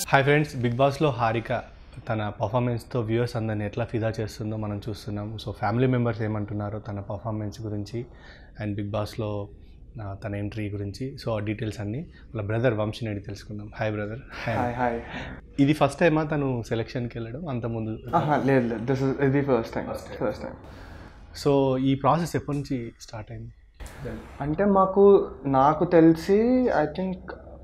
Hi friends big బాస్లో హారిక తన పర్ఫార్మెన్స్తో viewers అందరిని ఎట్లా ఫిదా చేస్తుందో మనం చూస్తున్నాం సో ఫ్యామిలీ మెంబర్స్ ఏమంటున్నారో తన పర్ఫార్మెన్స్ గురించి అండ్ బిగ్ బాస్లో ఆ, తన ఎంట్రీ గురించి సో ఆ డీటెయిల్స్ అన్నీ వాళ్ళ బ్రదర్ వంశీని అడిగి తెలుసుకుందాం హాయ్ బ్రదర్ హాయ్ హాయ్ ఇది ఫస్ట్ టైమా తను సెలెక్షన్కి వెళ్ళడం అంతకుముందు ఆహా, లేదు లేదు దిస్ ఇస్ ఇది first time first time so ఈ ప్రాసెస్ ఎప్పటి నుంచి స్టార్ట్ అయింది అంటే మాకు నాకు తెలిసి ఐ థింక్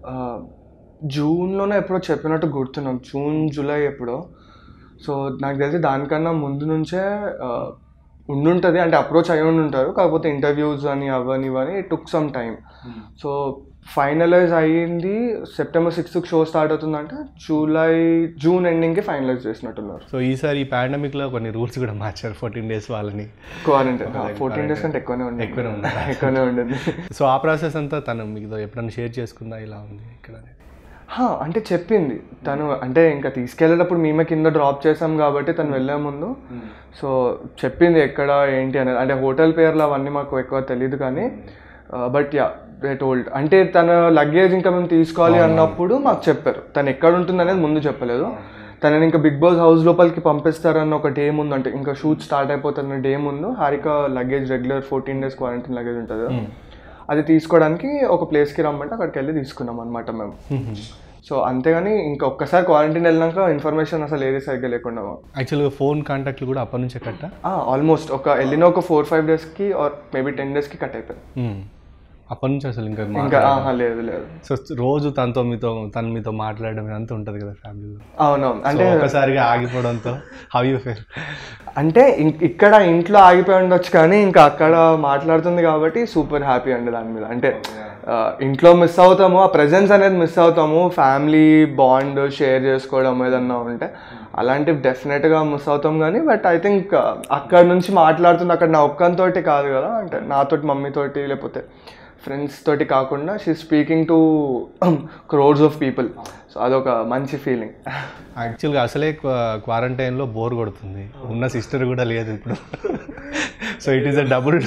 జూన్లోనే ఎప్పుడో చెప్పినట్టు గుర్తున్నాం జూన్ జూలై ఎప్పుడో సో నాకు తెలిసి దానికన్నా ముందు నుంచే ఆ, ఉండుంటుంది అంటే అప్రోచ్ అయి ఉంటారు కాకపోతే ఇంటర్వ్యూస్ అని అవని ఇవని took some time so finalize అయ్యింది సెప్టెంబర్ సిక్స్త్ షో స్టార్ట్ అవుతుందంటే జూలై జూన్ ఎండింగ్కి ఫైనలైజ్ చేసినట్టున్నారు సో ఈసారి ఈ పాండమిక్లో కొన్ని రూల్స్ కూడా మార్చారు ఫోర్టీన్ డేస్ వాళ్ళని క్వారంటైన్ ఫోర్టీన్ డేస్ కంటే ఎక్కువనే ఉంది ఎక్కువనే ఉంది. ఎక్కువనే ఉండేది సో ఆ ప్రాసెస్ అంతా తను మీకు ఎప్పుడైనా షేర్ చేసుకుందా ఇలా ఉంది ఇక్కడ అనేది హా, అంటే చెప్పింది తను అంటే ఇంకా తీసుకెళ్ళేటప్పుడు మేమే కింద డ్రాప్ చేసాం కాబట్టి తను వెళ్ళే ముందు సో చెప్పింది ఎక్కడ ఏంటి అనేది అంటే హోటల్ పేర్లు అవన్నీ మాకు ఎక్కువ తెలియదు కానీ బట్ యా దే టోల్డ్ అంటే తన లగేజ్ ఇంకా మేము తీసుకోవాలి అన్నప్పుడు మాకు చెప్పారు తను ఎక్కడ ఉంటుంది అనేది ముందు చెప్పలేదు తనని ఇంకా బిగ్ బాస్ హౌస్ లోపలికి పంపిస్తారన్న ఒక డే ముందు అంటే ఇంకా షూట్ స్టార్ట్ అయిపోతున్న డే ముందు Harika luggage regular fourteen days quarantine luggage ఉంటుంది కదా. అది తీసుకోవడానికి ఒక ప్లేస్కి రమ్మంటే అక్కడికి వెళ్ళి తీసుకున్నాం అనమాట మేము సో అంతేగాని ఇంకా ఒక్కసారి క్వారంటైన్ వెళ్ళినాక ఇన్ఫర్మేషన్ అసలు ఏది సరిగ్గా లేకుండా యాక్చువల్గా ఫోన్ కాంటాక్ట్లు కూడా అప్పటి నుంచే కట్ట ఆల్మోస్ట్ ఒక వెళ్ళిన ఒక ఫోర్ ఫైవ్ డేస్కి ఆర్ మేబీ టెన్ డేస్కి కట్ అయిపోయింది అప్పటి నుంచి అసలు ఇంకా మా- ఇంకా ఆహా, లేదు లేదు సో రోజు తనతో మీతో తను మీతో మాట్లాడడం అంతా ఉంటుంది కదా ఫ్యామిలీలో అవునవును అంటే అంటే ఒకసారిగా ఆగిపోవడంతో హౌ యూ ఫీల్ అంటే ఇం- ఇక్కడ ఇంట్లో ఆగిపోయి ఉండొచ్చు కానీ ఇంకా అక్కడ మాట్లాడుతుంది కాబట్టి సూపర్ హ్యాపీ అండి దాని మీద అంటే ఆ, ఇంట్లో మిస్ అవుతాము ఆ ప్రెజెన్స్ అనేది మిస్ అవుతాము ఫ్యామిలీ బాండ్ షేర్ చేసుకోవడం ఏదన్నా ఉంటే అలాంటివి డెఫినెట్గా మిస్ అవుతాం కానీ బట్ ఐ థింక్ అక్కడ నుంచి మాట్లాడుతుంది అక్కడ నా ఒక్కంతోటి కాదు కదా అంటే నాతోటి మమ్మీతోటి లేకపోతే ఫ్రెండ్స్ తోటి కాకుండా she speaking to crowds of people so అదొక మంచి ఫీలింగ్ యాక్చువల్గా అసలే క్వారంటైన్లో బోర్ కొడుతుంది ఉన్న సిస్టర్ కూడా లేదు ఇప్పుడు so it is a double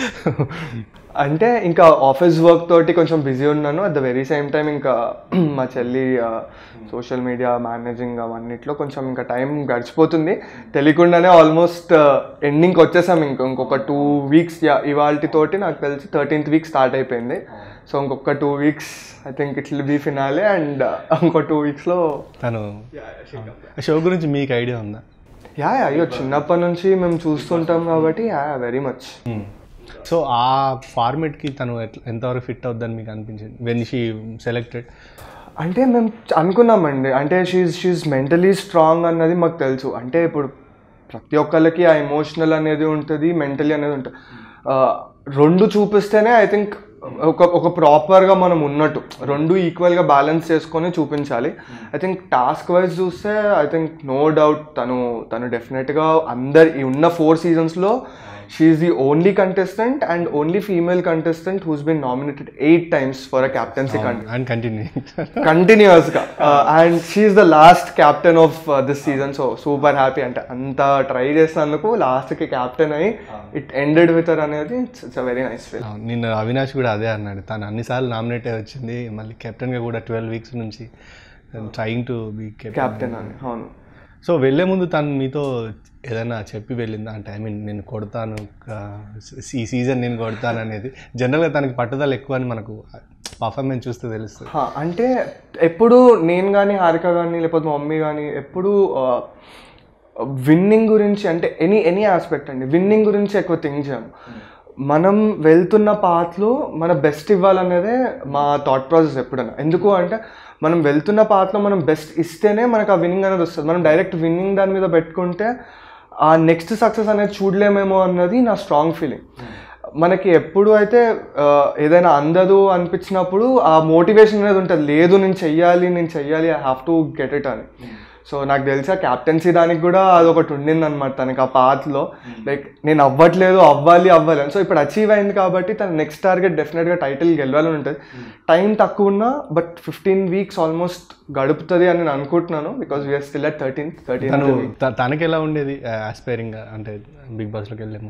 అంటే ఇంకా ఆఫీస్ వర్క్ తోటి కొంచెం బిజీ ఉన్నాను at the very same time ఇంకా మా చెల్లి సోషల్ మీడియా మేనేజింగ్ అవన్నిట్లో కొంచెం ఇంకా టైం గడిచిపోతుంది తెలియకుండానే ఆల్మోస్ట్ ఎండింగ్కి వచ్చేసాం ఇంకా ఇంకొక టూ వీక్స్ ఇవాళ తోటి నాకు తెలిసి థర్టీన్త్ వీక్ స్టార్ట్ అయిపోయింది సో ఇంకొక two weeks I think it will be finale and ఇంకో టూ వీక్స్లో తను షో గురించి మీకు ఐడియా ఉందా యా యా, అయ్యో చిన్నప్పటి నుంచి మేము చూస్తుంటాం కాబట్టి యా వెరీ మచ్ సో ఆ ఫార్మేట్కి తను ఎట్లా ఎంతవరకు ఫిట్ అవుద్దని మీకు అనిపించింది వెన్ షీ సెలెక్టెడ్ అంటే మేము చ- అనుకున్నామండి అంటే షీజ్ షీజ్ మెంటలీ స్ట్రాంగ్ అన్నది మాకు తెలుసు అంటే ఇప్పుడు ప్రతి ఒక్కరికి ఆ ఎమోషనల్ అనేది ఉంటుంది మెంటలీ అనేది ఉంటుంది ఆ, రెండు చూపిస్తేనే ఐ థింక్ ఒక ఒక ప్రాపర్గా మనం ఉన్నట్టు రెండు ఈక్వల్గా బ్యాలెన్స్ చేసుకొని చూపించాలి ఐ థింక్ టాస్క్ వైజ్ చూస్తే ఐ థింక్ నో డౌట్ తను తను డెఫినెట్గా అందరి ఈ ఉన్న ఫోర్ సీజన్స్లో she's the only contestant and only female contestant who's been nominated eight times for a captaincy contest and continue కంటిన్యూస్గా and she's the last captain of this season so super happy అంటే అంత try చేసినందుకు లాస్ట్కి captain అయ్యి it ended with అనేది it's a very nice feel నిన్న అవినాష్ కూడా అదే అన్నాడు తను అన్నిసార్లు నామినేట్ అయి వచ్చింది మళ్ళీ కెప్టెన్గా కూడా ట్వెల్వ్ వీక్స్ నుంచి trying to be captain captain అని అవును సో వెళ్ళే ముందు తను మీతో ఏదైనా చెప్పి వెళ్ళిందా అంటే ఐ మీన్ నేను కొడతాను ఆ, ఈ సీజన్ నేను కొడతాను అనేది జనరల్గా తనకి పట్టుదల ఎక్కువ అని మనకు పర్ఫార్మెన్స్ చూస్తే తెలుస్తుంది హా, అంటే ఎప్పుడు నేను కానీ హారిక కానీ లేకపోతే మా మమ్మీ కానీ ఎప్పుడు విన్నింగ్ గురించి అంటే ఎనీ ఎనీ ఆస్పెక్ట్ అండి విన్నింగ్ గురించి ఎక్కువ థింక్ చేయము మనం వెళ్తున్న పాత్లో మన బెస్ట్ ఇవ్వాలనేదే మా థాట్ ప్రాసెస్ ఎప్పుడైనా ఎందుకు అంటే మనం వెళ్తున్న పాత్లో మనం బెస్ట్ ఇస్తేనే మనకు ఆ విన్నింగ్ అనేది వస్తుంది మనం డైరెక్ట్ విన్నింగ్ దాని మీద పెట్టుకుంటే ఆ నెక్స్ట్ సక్సెస్ అనేది చూడలేమేమో అన్నది నా స్ట్రాంగ్ ఫీలింగ్ మనకి ఎప్పుడు అయితే ఆ, ఏదైనా అందదు అనిపించినప్పుడు ఆ మోటివేషన్ అనేది ఉంటుంది లేదు నేను చెయ్యాలి నేను చెయ్యాలి I have to get it అని సో నాకు తెలిసి ఆ క్యాప్టెన్సీ దానికి కూడా అదొకటి ఉండింది అనమాట తనకి ఆ పాత్లో లైక్ నేను అవ్వట్లేదు అవ్వాలి అవ్వాలి అని సో ఇప్పుడు అచీవ్ అయింది కాబట్టి తన నెక్స్ట్ టార్గెట్ డెఫినెట్గా టైటిల్ గెలవాలని ఉంటుంది టైం తక్కువ ఉన్నా బట్ ఫిఫ్టీన్ వీక్స్ ఆల్మోస్ట్ గడుపుతుంది అని నేను అనుకుంటున్నాను because we're still at thirteen తను థర్టీన్ త- తనకి ఎలా ఉండేది ఆస్పైరింగ్ అంటే బిగ్ బాస్లోకి వెళ్ళే ముందు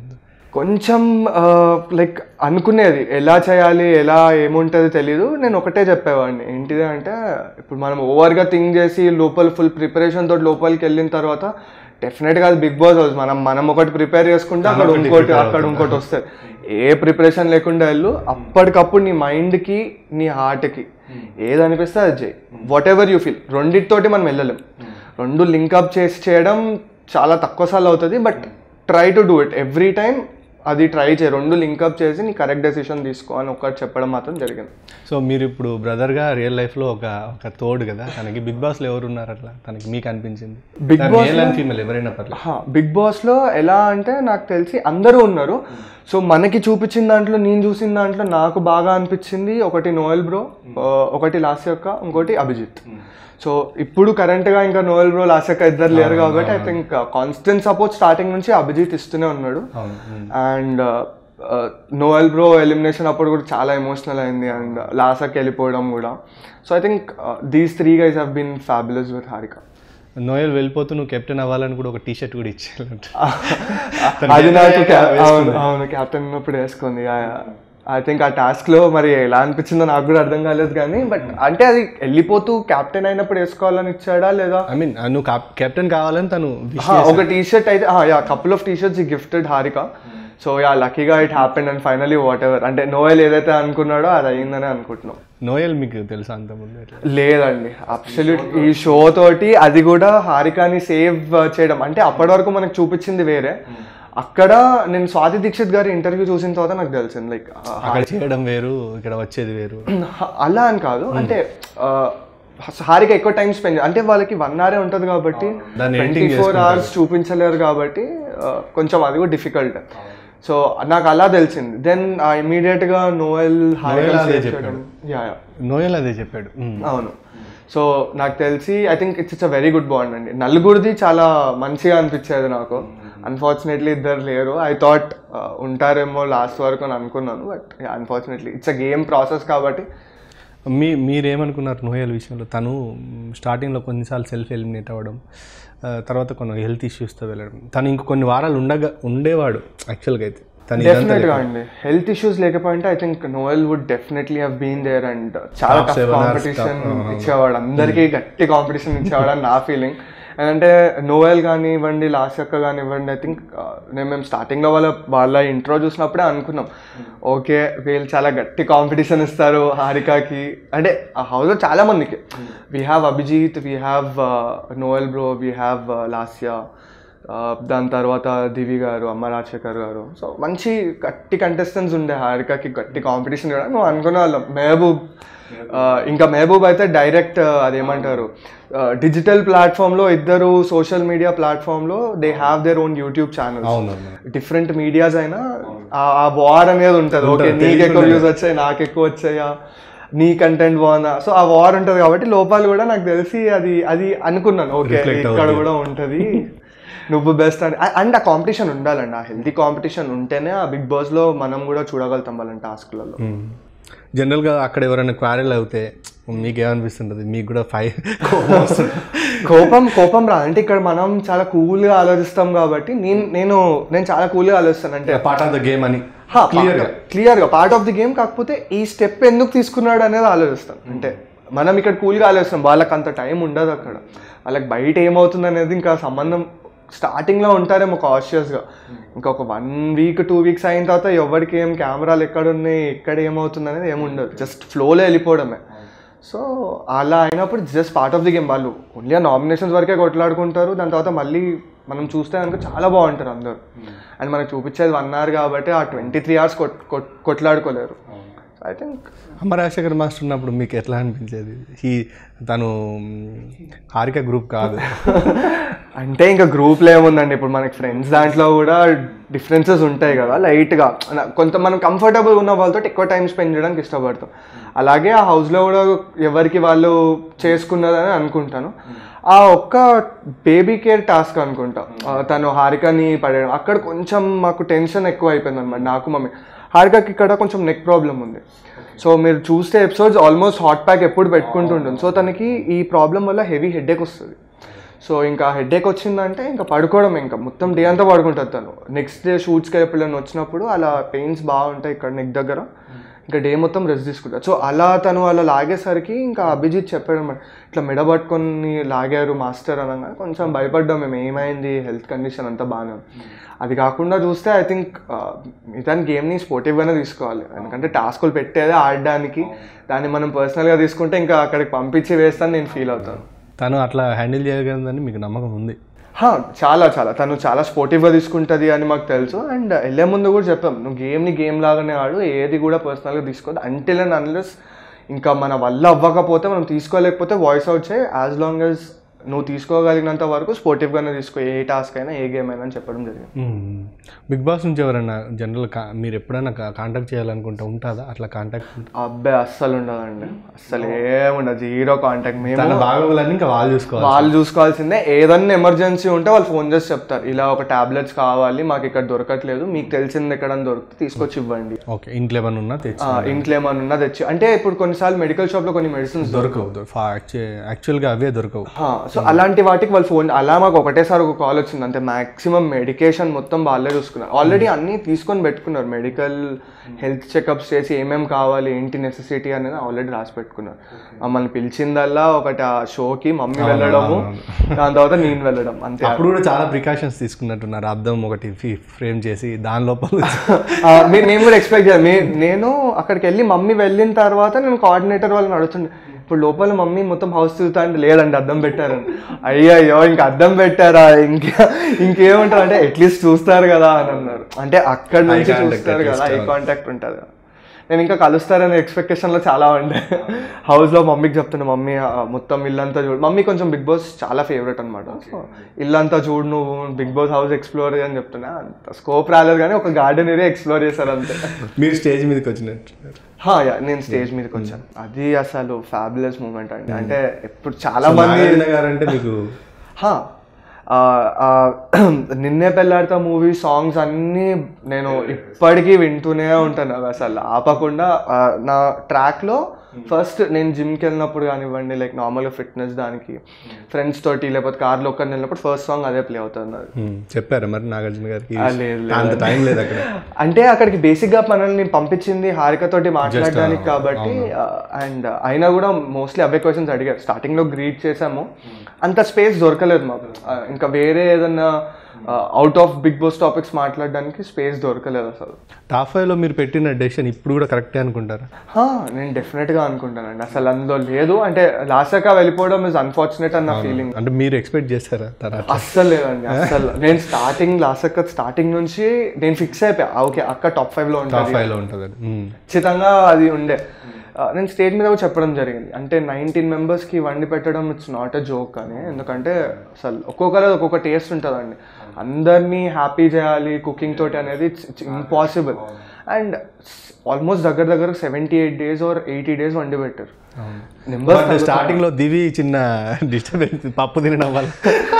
కొంచెం లైక్ అనుకునేది ఎలా చేయాలి ఎలా ఏముంటుంది తెలీదు నేను ఒకటే చెప్పేవాడిని ఏంటిది అంటే ఇప్పుడు మనం ఓవర్గా థింక్ చేసి లోపల ఫుల్ ప్రిపరేషన్ తోటి లోపలికి వెళ్ళిన తర్వాత డెఫినెట్గా అది బిగ్ బాస్ హౌస్ మనం మనం ఒకటి ప్రిపేర్ చేసుకుంటే అక్కడ ఒకటి ఇంకోటి prepare అక్కడ అవుతుంది. ఇంకోటి వస్తుంది ఏ ప్రిపరేషన్ లేకుండా వెళ్ళు అప్పటికప్పుడు నీ మైండ్కి నీ హార్ట్కి ఏది అనిపిస్తే అది చేయి వాట్ ఎవర్ యూ ఫీల్ రెండిటితోటి మనం వెళ్ళలేం రెండు లింకప్ చేసి చేయడం చాలా తక్కువ సార్లు అవుతుంది but try to do it every time అది ట్రై చేయి రెండు లింకప్ చేసి నీ కరెక్ట్ డెసిషన్ తీసుకో అని ఒకటి చెప్పడం మాత్రం జరిగింది సో మీరు ఇప్పుడు బ్రదర్గా రియల్ లైఫ్లో ఒక ఒక తోడు కదా తనకి బిగ్ బాస్లో ఎవరు ఉన్నారు అట్లా తనకి మీకు అనిపించింది Big Boss male and female ఎవరైనా పర్లేదు బిగ్ బాస్లో ఎలా అంటే నాకు తెలిసి అందరూ ఉన్నారు సో మనకి చూపించిన దాంట్లో నేను చూసిన దాంట్లో నాకు బాగా అనిపించింది ఒకటి నోయల్ బ్రో ఒకటి లాస్ట్ యొక్క ఇంకోటి అభిజిత్ సో ఇప్పుడు కరెంట్గా ఇంకా నోయల్ బ్రో లాస్ట్ యొక్క ఇద్దరు లేరు కాబట్టి I think constant support starting నుంచి అభిజిత్ ఇస్తూనే ఉన్నాడు అవును um. And Noel bro elimination అప్పుడు కూడా చాలా ఎమోషనల్ అయింది అండ్ లాసాకి వెళ్ళిపోవడం కూడా so I think these three guys have been fabulous with Harika Noel వెళ్ళిపోతూ నువ్వు కెప్టెన్ అవ్వాలని కూడా ఒక టీ షర్ట్ కూడా ఇచ్చేయాలంట అది నాకు ca- అవును అవును క్యాప్టెన్ ఉన్నప్పుడు వేసుకుంది ఐ థింక్ ఆ టాస్క్ లో మరి ఎలా అనిపించిందో నాకు కూడా అర్థం కాలేదు కానీ బట్ అంటే అది వెళ్ళిపోతూ క్యాప్టెన్ అయినప్పుడు వేసుకోవాలని ఇచ్చాడా లేదా ఐ మీన్ నువ్వు కెప్టెన్ కావాలని తను wish హా, ఒక టీ షర్ట్ అయితే yeah couple of T shirts gifted Harika so yeah లక్కీగా it happen and finally whatever అంటే నోయల్ ఏదైతే అనుకున్నాడో అది అయ్యిందని అనుకుంటున్నాం నోయల్ మీకు తెలుసా అంత ముందు ఎట్లా లేదండి అబ్సల్యూట్ ఈ షో తోటి అది కూడా హారికాని సేవ్ చేయడం అంటే అప్పటి వరకు మనకు చూపించింది వేరే అక్కడ నేను స్వాతి దీక్షిత్ గారి ఇంటర్వ్యూ చూసిన తర్వాత నాకు తెలిసింది లైక్ అక్కడ చేయడం వేరు ఇక్కడ వచ్చేది వేరు అలా అని కాదు అంటే ఆ, హారిక ఎక్కువ టైం స్పెండ్ అంటే వాళ్ళకి వన్ అవరే ఉంటుంది కాబట్టి దాన్ని ట్వంటీ ఫోర్ అవర్స్ చూపించలేరు కాబట్టి ఆ, కొంచెం అది కూడా డిఫికల్ట్ సో నాకు అలా తెలిసింది దెన్ ఇమీడియట్ గా నోయల్ హారిక అదే save చెప్పాడు. చేయడం యా యా నోయల్ అదే చెప్పాడు ఉమ్. అవును సో నాకు తెలిసి I think it's it's a very good bond అండి నలుగురిది చాలా మంచిగా అనిపించేది నాకు అన్ఫార్చునేట్లీ ఇద్దరు లేరు ఐ థాట్ ఉంటారేమో లాస్ట్ వరకు అని అనుకున్నాను but unfortunately it's a game process కాబట్టి మీ మీరేమనుకున్నారు నోయల్ విషయంలో తను స్టార్టింగ్లో కొన్నిసార్లు సెల్ఫ్ ఎలిమినేట్ అవ్వడం ఆ, తర్వాత కొన్ని హెల్త్ ఇష్యూస్తో వెళ్ళడం తను ఇంక కొన్ని వారాలు ఉండగా ఉండేవాడు యాక్చువల్గా అయితే తను ఇదంతా డెఫినెట్ గా అండి హెల్త్ ఇష్యూస్ లేకపోయింటే I think Noel would definitely have been there and చాలా Top tough seven hours, competition top- ఇచ్చేవాడు అందరికీ గట్టి కాంపిటీషన్ ఇచ్చేవాడు అని నా ఫీలింగ్ అంటే నోయల్ కానివ్వండి లాస్ట్ యొక్క కానివ్వండి ఐ థింక్ నేను మేము స్టార్టింగ్లో వాళ్ళ వాళ్ళ ఇంట్రో చూసినప్పుడే అనుకున్నాం ఓకే వీళ్ళు చాలా గట్టి కాంపిటీషన్ ఇస్తారు హారికాకి అంటే ఆ హౌస్లో చాలా మందికి we have Abhijeet we have Noel bro we have Lasya ఆ, దాని తర్వాత దివి గారు అమ్మ రాజశేఖర్ గారు సో మంచి గట్టి కంటెస్టెంట్స్ ఉండే హారికకి గట్టి కాంపిటీషన్ కూడా నువ్వు అనుకునే వాళ్ళం మెహబూబ్ ఆ, ఇంకా మెహబూబ్ అయితే డైరెక్ట్ అదేమంటారు డిజిటల్ ప్లాట్ఫామ్లో ఇద్దరు సోషల్ మీడియా ప్లాట్ఫామ్లో they have their own YouTube channel అవునవును డిఫరెంట్ మీడియాస్ అయినా ఆ- ఆ వార్ అనేది ఉంటుంది ఓకే నీకు ఎక్కువ వ్యూస్ వచ్చాయి నాకు ఎక్కువ వచ్చాయా నీ కంటెంట్ బాగుందా సో ఆ వార్ ఉంటుంది కాబట్టి లోపాలు కూడా నాకు తెలిసి అది అది అనుకున్నాను ఓకే Reflect ఇక్కడ అవుతుంది. కూడా ఉంటుంది నువ్వు బెస్ట్ అని అండ్ ఆ కాంపిటీషన్ ఉండాలండి ఆ హెల్తీ కాంపిటీషన్ ఉంటేనే ఆ బిగ్ బాస్లో మనం కూడా చూడగలుగుతాం వాళ్ళని టాస్క్లలో జనరల్గా అక్కడ ఎవరైనా క్వారెల్ అవుతే మీకు ఏమనిపిస్తుంటుంది మీకు కూడా ఫైవ్ కోపం కోపం రా అంటే ఇక్కడ మనం చాలా కూల్గా ఆలోచిస్తాం కాబట్టి నేను నేను నేను చాలా కూల్గా ఆలోచిస్తాను అంటే పార్ట్ ఆఫ్ ద గేమ్ అని క్లియర్గా క్లియర్గా పార్ట్ ఆఫ్ ది గేమ్ కాకపోతే ఈ స్టెప్ ఎందుకు తీసుకున్నాడు అనేది ఆలోచిస్తాం అంటే మనం ఇక్కడ కూల్గా ఆలోచిస్తాం వాళ్ళకి అంత టైం ఉండదు అక్కడ వాళ్ళకి బయట ఏమవుతుంది అనేది ఇంకా సంబంధం స్టార్టింగ్లో ఉంటారేమో కాషియస్గా ఇంకా ఒక వన్ వీక్ టూ వీక్స్ అయిన తర్వాత ఎవరికి ఏం కెమెరాలు ఎక్కడ ఉన్నాయి ఎక్కడ ఏమవుతుంది అనేది ఏమి ఉండదు జస్ట్ ఫ్లోలో వెళ్ళిపోవడమే సో అలా అయినప్పుడు just part of the game వాళ్ళు ఓన్లీ ఆ నామినేషన్స్ వరకే కొట్లాడుకుంటారు దాని తర్వాత మళ్ళీ మనం చూస్తే కనుక చాలా బాగుంటారు అందరు అండ్ మనకు చూపించేది వన్ అవర్ కాబట్టి ఆ ట్వంటీ త్రీ అవర్స్ కొట్లాడుకోలేరు ఐ థింక్ అమ్మ రాజశేఖర్ మాస్టర్ ఉన్నప్పుడు మీకు ఎట్లా అనిపించేది ఈ తను హారిక గ్రూప్ కాదు అంటే ఇంకా గ్రూప్లో ఏముందండి ఇప్పుడు మనకి ఫ్రెండ్స్ దాంట్లో కూడా డిఫరెన్సెస్ ఉంటాయి కదా లైట్గా కొంత మనం కంఫర్టబుల్ ఉన్న వాళ్ళతో ఎక్కువ టైం స్పెండ్ చేయడానికి ఇష్టపడతాం అలాగే ఆ హౌస్లో కూడా ఎవరికి వాళ్ళు చేసుకున్నదని అనుకుంటాను ఆ ఒక్క బేబీ కేర్ టాస్క్ అనుకుంటా ఆ, తను హారికని పడేయడం అక్కడ కొంచెం మాకు టెన్షన్ ఎక్కువ అయిపోయింది అనమాట నాకు మమ్మీ హారికకి ఇక్కడ కొంచెం నెక్ ప్రాబ్లం ఉంది సో మీరు చూస్తే ఎపిసోడ్స్ ఆల్మోస్ట్ హాట్ ప్యాక్ ఎప్పుడు పెట్టుకుంటుంటుంది సో తనకి ఈ ప్రాబ్లం వల్ల హెవీ హెడేక్ వస్తుంది సో ఇంకా హెడేక్ వచ్చిందంటే ఇంకా పడుకోవడం ఇంకా మొత్తం డే అంతా పడుకుంటుంది తను నెక్స్ట్ డే షూట్స్కి ఎప్పుడైనా వచ్చినప్పుడు అలా పెయిన్స్ బాగుంటాయి ఇక్కడ నెక్ దగ్గర ఇంకా డే మొత్తం రెస్ట్ తీసుకుంటారు సో అలా తను అలా లాగేసరికి ఇంకా అభిజిత్ చెప్పాడు అనమాట ఇట్లా మెడ పట్టుకొని లాగారు మాస్టర్ అనగా కొంచెం భయపడ్డాం మేము ఏమైంది హెల్త్ కండిషన్ అంతా బాగానే ఉంది అది కాకుండా చూస్తే ఐ థింక్ మిగతా గేమ్ని స్పోర్టివ్గానే తీసుకోవాలి ఎందుకంటే టాస్కులు పెట్టేదే ఆడడానికి దాన్ని మనం పర్సనల్గా తీసుకుంటే ఇంకా అక్కడికి పంపించి వేస్తాను నేను ఫీల్ అవుతాను తను అట్లా హ్యాండిల్ చేయగలదని మీకు నమ్మకం ఉంది హా, చాలా చాలా తను చాలా స్పోర్టివ్గా తీసుకుంటుంది అని మాకు తెలుసు అండ్ వెళ్ళే ముందు కూడా చెప్పాం నువ్వు గేమ్ని గేమ్ లాగానే ఆడు ఏది కూడా పర్సనల్గా తీసుకోవద్దు అంటిల్ అండ్ అన్లెస్ ఇంకా మన వల్ల అవ్వకపోతే మనం తీసుకోలేకపోతే వాయిస్ అవుట్ చేయి యాజ్ లాంగ్ యాజ్ నువ్వు తీసుకోగలిగినంత వరకు స్పోర్టివ్గానే తీసుకో ఏ టాస్క్ అయినా ఏ గేమ్ అయినా అని చెప్పడం జరిగింది బిగ్ బాస్ నుంచి ఎవరైనా జనరల్ మీరు ఎప్పుడైనా కాంటాక్ట్ చేయాలనుకుంటే ఉంటుందా అట్లా కాంటాక్ట్ అబ్బాయి అస్సలు ఉండదండి అస్సలు ఏముండదు జీరో కాంటాక్ట్ మేము తన బాగోగులన్నీ ఇంకా వాళ్ళు చూసుకోవాలి వాళ్ళు చూసుకోవాల్సిందే ఏదన్నా ఎమర్జెన్సీ ఉంటే వాళ్ళు ఫోన్ చేసి చెప్తారు ఇలా ఒక టాబ్లెట్స్ కావాలి మాకు ఇక్కడ దొరకట్లేదు మీకు తెలిసింది ఎక్కడ దొరికితే తీసుకొచ్చి ఇవ్వండి ఓకే ఇంట్లో ఏమైనా ఉన్నా తెచ్చి ఆ, ఇంట్లో ఏమన్నా ఉన్నా తెచ్చి అంటే ఇప్పుడు కొన్నిసార్లు మెడికల్ షాప్ లో కొన్ని మెడిసిన్స్ దొరకవు యాక్చువల్గా అవే దొరకవు సో అలాంటి వాటికి వాళ్ళు ఫోన్ అలా మాకు ఒకటేసారి ఒక కాల్ వచ్చింది అంటే మాక్సిమం మెడికేషన్ మొత్తం వాళ్ళే చూసుకున్నారు ఆల్రెడీ అన్ని తీసుకొని పెట్టుకున్నారు మెడికల్ హెల్త్ చెకప్స్ చేసి ఏమేం కావాలి ఏంటి నెసెసిటీ అనేది ఆల్రెడీ రాసి పెట్టుకున్నారు మమ్మల్ని పిలిచిందల్లా ఒకటి ఆ షోకి మమ్మీ వెళ్ళడము దాని తర్వాత నేను వెళ్ళడం అంతే అప్పుడు కూడా చాలా ప్రికాషన్స్ తీసుకున్నట్టున్నారు అద్దం ఒకటి ఫ్రేమ్ చేసి దాని లోపల ఆ, మీ- నేను కూడా ఎక్స్పెక్ట్ చేయాలి మీ- నేను అక్కడికి వెళ్ళి మమ్మీ వెళ్ళిన తర్వాత నేను కోఆర్డినేటర్ వాళ్ళని అడుగుతుండే ఇప్పుడు లోపల మమ్మీ మొత్తం హౌస్ తిరుగుతా అంటే లేదండి అద్దం పెట్టారని అయ్యయ్యో ఇంకా అద్దం పెట్టారా ఇంకా ఇంకేముంటారు అంటే అట్లీస్ట్ చూస్తారు కదా అని అన్నారు అంటే అక్కడ నుంచి contact చూస్తారు at కదా least, ఐ కాంటాక్ట్ ఉంటుంది కదా నేను ఇంకా కలుస్తారనే ఎక్స్పెక్టేషన్లో చాలా ఉండే హౌస్లో మమ్మీకి చెప్తున్నా మమ్మీ ఆ, మొత్తం ఇల్లంతా చూడు మమ్మీ కొంచెం బిగ్ బాస్ చాలా ఫేవరెట్ అనమాట సో ఇల్లంతా చూడు నువ్వు బిగ్ బాస్ హౌస్ ఎక్స్ప్లోర్ అని చెప్తున్నా అంత స్కోప్ రాలేదు కానీ ఒక గార్డెన్ ఏరియా ఎక్స్ప్లోర్ చేశారు అంతే మీరు స్టేజ్ మీదకి వచ్చినట్టు హా, యా, నేను స్టేజ్ మీదకి వచ్చాను అది అసలు ఫ్యాబులస్ మూమెంట్ అండి అంటే ఎప్పుడు చాలా మంది నాగార్జున గారు అంటే మీకు హా, ఆ, ఆ, నిన్నే పెళ్ళాడతా మూవీ సాంగ్స్ అన్నీ నేను ఇప్పటికీ వింటూనే ఉంటాను అవి అసలు ఆపకుండా ఆ, నా ట్రాక్లో ఫస్ట్ నేను జిమ్కి వెళ్ళినప్పుడు కానివ్వండి లైక్ నార్మల్గా ఫిట్నెస్ దానికి ఫ్రెండ్స్ తోటి లేకపోతే కార్లో ఒక్కరిని వెళ్ళినప్పుడు ఫస్ట్ సాంగ్ అదే ప్లే అవుతుంది నాది. హ్మ్, చెప్పారా మరి నాగార్జున గారికి ఆ, లేదు, లేదు. అంత టైం లేదు అక్కడ అంటే అక్కడికి బేసిక్ గా మనల్ని పంపించింది హారిక తోటి మాట్లాడడానికి కాబట్టి అండ్ అయినా కూడా మోస్ట్లీ అవే క్వశ్చన్స్ అడిగారు స్టార్టింగ్ లో గ్రీట్ చేసాము అంత స్పేస్ దొరకలేదు మాకు ఆ, ఇంకా వేరే ఏదన్నా out of big boss topics మాట్లాడడానికి స్పేస్ దొరకలేదు అసలు టాప్ ఫైవ్లో మీరు పెట్టిన డెసిషన్ ఇప్పుడు కూడా కరెక్టే అనుకుంటారా హా, నేను డెఫినెట్ గా అనుకుంటానండి అసలు అందులో లేదు అంటే లాసాక వెళ్ళిపోవడం ఇస్ అన్ఫార్చునేట్ అన్న ఫీలింగ్ అంటే మీరు ఎక్స్పెక్ట్ చేస్తారా తన అస్సలు లేదండి అస్సలు నేను స్టార్టింగ్ లాసక్క స్టార్టింగ్ నుంచి నేను ఫిక్స్ అయిపోయా ఓకే అక్క టాప్ ఫైవ్ లో టాప్ ఉంటుంది ఫైవ్లో ఉంటుంది అది హ్మ్. ఖచ్చితంగా అది ఉండే ఆ, నేను స్టేజ్ మీద కూడా చెప్పడం జరిగింది అంటే నైన్టీన్ మెంబర్స్కి వండి పెట్టడం ఇట్స్ నాట్ ఎ జోక్ అని ఎందుకంటే అసలు ఒక్కొక్కరు ఒక్కొక్క టేస్ట్ ఉంటుందండి అందరినీ హ్యాపీ చేయాలి కుకింగ్ తోటి అనేది ఇట్స్ ఇంపాసిబుల్ అండ్ ఆల్మోస్ట్ దగ్గర దగ్గర seventy eight days or eighty days వండి పెట్టారు నెంబర్స్ బట్ స్టార్టింగ్ లో దివి చిన్న డిస్టర్బెన్స్ పప్పు తినడం వల్ల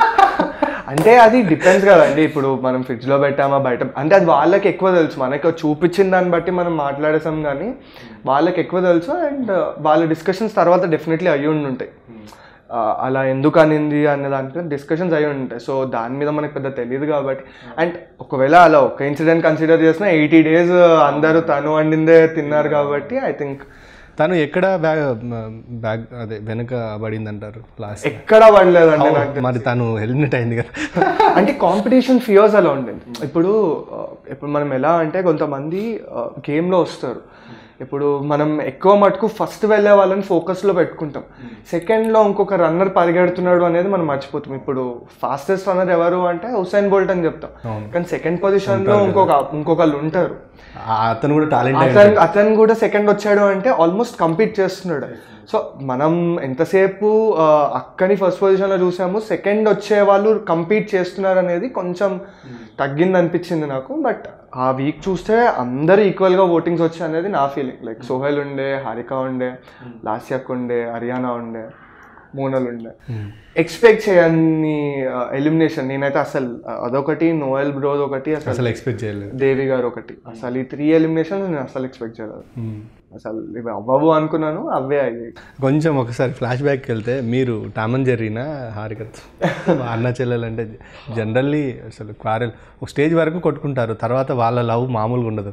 అంటే అది డిపెండ్స్ కదండి ఇప్పుడు మనం ఫ్రిడ్జ్ లో పెట్టామా బయట అంటే అది వాళ్ళకి ఎక్కువ తెలుసు మనకి చూపించిన దాన్ని బట్టి మనం మాట్లాడేసాం కానీ వాళ్ళకి ఎక్కువ తెలుసు అండ్ వాళ్ళ డిస్కషన్స్ తర్వాత డెఫినెట్లీ అయ్యి ఉండి ఉంటాయి ఆ, అలా ఎందుకు అనింది అనే దాంట్లో డిస్కషన్స్ అయ్యి ఉంటాయి సో దాని మీద మనకు పెద్ద తెలియదు కాబట్టి అండ్ ఒకవేళ అలా ఒక ఇన్సిడెంట్ కన్సిడర్ చేసినా ఎయిటీ డేస్ అందరూ తను వండిందే తిన్నారు కాబట్టి ఐ థింక్ తను ఎక్కడ బ్యాగ్ బ్యాగ్ అదే వెనక పడింది అంటారు లాస్ట్ ఎక్కడ పడలేదండి నాకు మరి తను హెల్మెట్ అయింది కదా అంటే కాంపిటీషన్ ఫియర్స్ అలా ఉండేది ఇప్పుడు ఆ, ఇప్పుడు మనం ఎలా అంటే కొంతమంది గేమ్లో వస్తారు ఇప్పుడు మనం ఎక్కువ మటుకు ఫస్ట్ వెళ్ళే వాళ్ళని ఫోకస్లో పెట్టుకుంటాం సెకండ్లో ఇంకొక రన్నర్ పరిగెడుతున్నాడు అనేది మనం మర్చిపోతాం ఇప్పుడు ఫాస్టెస్ట్ రన్నర్ ఎవరు అంటే హుసైన్ బోల్ట్ అని చెప్తాం కానీ సెకండ్ పొజిషన్లో ఇంకొక ఇంకొకళ్ళు ఉంటారు ఆ అతను కూడా టాలెంట్ అతను అతను కూడా సెకండ్ వచ్చాడు అంటే ఆల్మోస్ట్ కంపీట్ చేస్తున్నాడు సో మనం ఎంతసేపు ఆ, అక్కని ఫస్ట్ పొజిషన్లో చూసాము సెకండ్ వచ్చే వాళ్ళు కంపీట్ చేస్తున్నారు అనేది కొంచెం తగ్గింది అనిపించింది నాకు బట్ ఆ వీక్ చూస్తే అందరూ ఈక్వల్గా ఓటింగ్స్ వచ్చాయి అనేది నా ఫీలింగ్ లైక్ సోహెల్ ఉండే హారిక ఉండే లాస్యక్ ఉండే హర్యానా ఉండే మోనల్ ఉండే ఎక్స్పెక్ట్ చేయని ఎలిమినేషన్ నేనైతే అసలు ఆ, అదొకటి నోయల్ బ్రోజ్ ఒకటి అసలు అసలు ఎక్స్పెక్ట్ చేయలేదు దేవి గారు ఒకటి అసలు ఈ త్రీ ఎలిమినేషన్స్ నేను అసలు ఎక్స్పెక్ట్ చేయలేదు మ్మ్. అసలు ఇవి అవ్వవు అనుకున్నాను అవే అయ్యాయి కొంచెం ఒకసారి ఫ్లాష్ బ్యాక్కి వెళ్తే మీరు టామన్ జెర్రీనా హారిక అన్న చెల్లెలు అంటే జనరల్లీ అసలు క్వారెల్ ఒక స్టేజ్ వరకు కొట్టుకుంటారు తర్వాత వాళ్ళ లవ్ మామూలుగా ఉండదు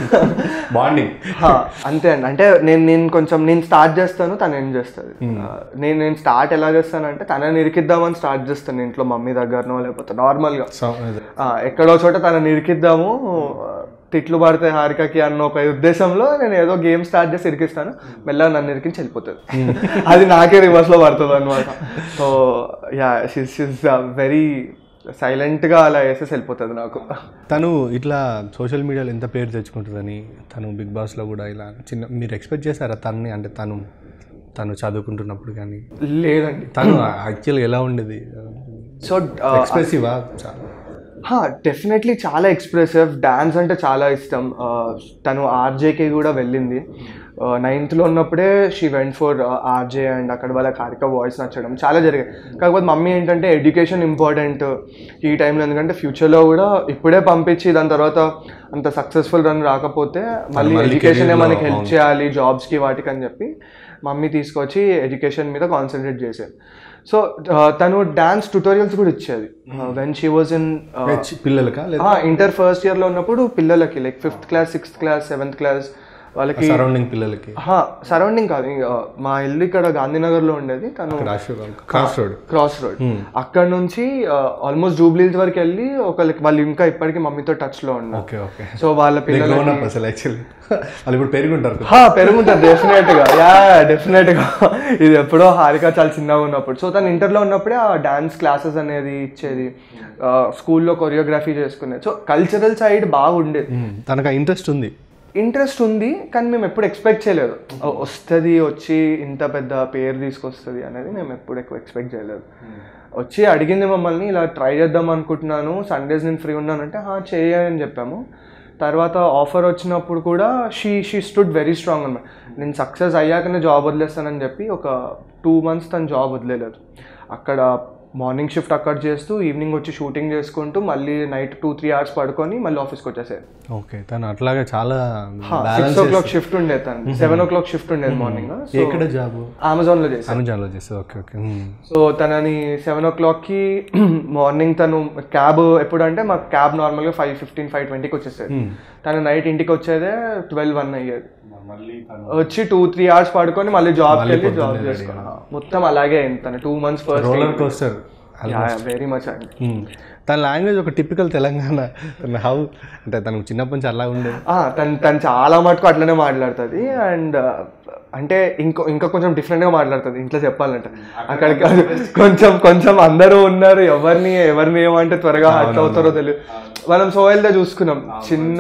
బాండింగ్ హా, అంతే అండి అంటే నేను నేను కొంచెం నేను స్టార్ట్ చేస్తాను తను ఏం చేస్తుంది ఆ, నేను నేను స్టార్ట్ ఎలా చేస్తానంటే తనని ఇరికిద్దామని స్టార్ట్ చేస్తాను ఇంట్లో మమ్మీ దగ్గరనో లేకపోతే నార్మల్గా ఆ, ఎక్కడో చోట తనని ఇరికిద్దాము ఆ, తిట్లు పడితే హారికకి అన్న ఒక ఉద్దేశంలో నేను ఏదో గేమ్ స్టార్ట్ చేసి ఇరికిస్తాను మెల్లగా నన్ను ఇరికించి వెళ్ళిపోతుంది అది నాకే రివర్స్లో పడుతుంది అనమాట సో యా షీస్ వెరీ సైలెంట్గా అలా వేసేసి వెళ్ళిపోతుంది నాకు తను ఇట్లా సోషల్ మీడియాలో ఎంత పేరు తెచ్చుకుంటుందని తను బిగ్ బాస్లో కూడా ఇలా చిన్న మీరు ఎక్స్పెక్ట్ చేశారా తనని అంటే తను తను చదువుకుంటున్నప్పుడు కానీ లేదండి తను యాక్చువల్గా ఎలా ఉండేది సో ఎక్స్ప్రెసివా చాలా డెఫినెట్లీ చాలా ఎక్స్ప్రెసివ్ డ్యాన్స్ అంటే చాలా ఇష్టం ఆ, తను ఆర్జేకి కూడా వెళ్ళింది నైన్త్లో ఉన్నప్పుడే she went for RJ and అక్కడ వాళ్ళ కారిక వాయిస్ నచ్చడం చాలా జరిగాయి కాకపోతే మమ్మీ ఏంటంటే ఎడ్యుకేషన్ ఇంపార్టెంట్ ఈ టైంలో ఎందుకంటే ఫ్యూచర్లో కూడా ఇప్పుడే పంపించి దాని తర్వాత అంత సక్సెస్ఫుల్ రన్ రాకపోతే మళ్ళీ మళ్ళీ ఎడ్యుకేషన్ career లో, మనకి హెల్ప్ అవును. చేయాలి జాబ్స్కి వాటికి అని చెప్పి మమ్మీ తీసుకొచ్చి ఎడ్యుకేషన్ మీద కాన్సన్ట్రేట్ చేసేది సో తను డాన్స్ ట్యూటోరియల్స్ కూడా ఇచ్చేది వెన్ షీ వాజ్ ఇన్ చి- పిల్లలకా లేదా ఇంటర్ ఫస్ట్ ఇయర్లో ఉన్నప్పుడు పిల్లలకి like fifth class sixth class seventh class వాళ్ళకి సరౌండింగ్ పిల్లలకి సరౌండింగ్ కాదు ఇంకా మా ఇల్లు ఇక్కడ గాంధీనగర్లో ఉండేది తను క్రాస్ రోడ్ క్రాస్ రోడ్ అక్కడ నుంచి ఆల్మోస్ట్ జూబ్లీస్ వరకు వెళ్ళి ఒకళ్ళకి వాళ్ళు ఇంకా ఇప్పటికీ మమ్మీతో టచ్ లో ఉన్నారు ఓకే ఓకే సో వాళ్ళ పిల్లలు గ్రోన్ అప్ అసలు యాక్చువల్లీ వాళ్ళు ఇప్పుడు పెరుగుంటారు హా, పెరుగుంటుంది డెఫినెట్ గా యా డెఫినెట్ గా ఇది ఎప్పుడో హారిక చాలా చిన్నగా ఉన్నప్పుడు సో తను ఇంటర్లో ఉన్నప్పుడే ఆ డాన్స్ క్లాసెస్ అనేది ఇచ్చేది స్కూల్లో కొరియోగ్రఫీ చేసుకునేది సో కల్చరల్ సైడ్ బాగుండేది తనకు ఆ ఇంట్రెస్ట్ ఉంది ఇంట్రెస్ట్ ఉంది కానీ మేము ఎప్పుడు ఎక్స్పెక్ట్ చేయలేదు వస్తుంది వచ్చి ఇంత పెద్ద పేరు తీసుకొస్తుంది అనేది మేము ఎప్పుడు ఎక్కువ ఎక్స్పెక్ట్ చేయలేదు వచ్చి అడిగింది మమ్మల్ని ఇలా ట్రై చేద్దాం అనుకుంటున్నాను సండేస్ నేను ఫ్రీ ఉన్నానంటే హా చేయని చెప్పాము తర్వాత ఆఫర్ వచ్చినప్పుడు కూడా she she stood very strong అనమాట నేను సక్సెస్ అయ్యాకనే జాబ్ వదిలేస్తానని చెప్పి ఒక టూ మంత్స్ తను జాబ్ వదిలేదు అక్కడ మార్నింగ్ షిఫ్ట్ అక్కడ చేస్తూ ఈవినింగ్ వచ్చి షూటింగ్ చేసుకుంటూ మళ్ళీ నైట్ టూ త్రీ అవర్స్ పడుకొని మళ్ళీ ఆఫీస్కి వచ్చేసేది ఓకే తను అట్లాగే చాలా six balance o'clock shift ఉండేది తను సెవెన్ ఓ క్లాక్ షిఫ్ట్ ఉండేది మార్నింగ్ ఎక్కడ జాబ్ అమెజాన్ లో చేశాను అమెజాన్లో చేస్తే ఓకే ఓకే సో తనని సెవెన్ ఓ క్లాక్ కి మార్నింగ్ తను క్యాబ్ ఎప్పుడు అంటే మాకు క్యాబ్ నార్మల్ గా ఫైవ్ ఫిఫ్టీన్ ఫైవ్ ట్వంటీకి వచ్చేసేది తను నైట్ ఇంటికి వచ్చేదే ట్వెల్వ్ వన్ అయ్యేది మళ్ళీ వచ్చి టూ త్రీ అవర్స్ పడుకొని మళ్ళీ జాబ్ వెళ్ళి జాబ్ చేసుకున్నా మొత్తం అలాగే అయింది తను two months roller coaster first very much అండి తన లాంగ్వేజ్ ఒక టిపికల్ తెలంగాణ తన హౌ అంటే తనకు చిన్నప్పటి నుంచి అలా ఉండేది ఆ, తను తను చాలా మటుకు అట్లనే మాట్లాడుతుంది అండ్ అంటే ఇంకో ఇంకా కొంచెం డిఫరెంట్గా మాట్లాడుతుంది ఇంట్లో చెప్పాలంటే అక్కడికి కొంచెం కొంచెం అందరూ ఉన్నారు ఎవరిని ఎవరిని ఏమంటే త్వరగా హర్ట్ అవుతారో తెలియదు మనం సోయల్తో చూసుకున్నాం చిన్న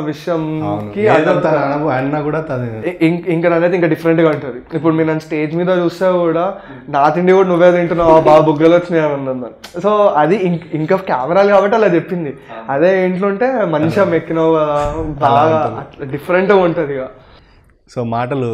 విషయంకి ఏదో తన అనుభవం అన్నా కూడా తను ఇం- ఇంకా అనేది ఇంకా డిఫరెంట్ గా ఉంటుంది ఇప్పుడు మీరు నన్ను స్టేజ్ మీద చూస్తే కూడా నా తిండి కూడా నువ్వే తింటున్నావు బాగా బుగ్గలు వచ్చినాయి అని అన్నాను సో అది ఇంక- ఇంకా కెమెరాలు కాబట్టి అలా చెప్పింది అదే ఇంట్లో ఉంటే మంచిగా మెక్కినావు కదా బాగా డిఫరెంట్ గా ఉంటుంది ఇక సో మాటలు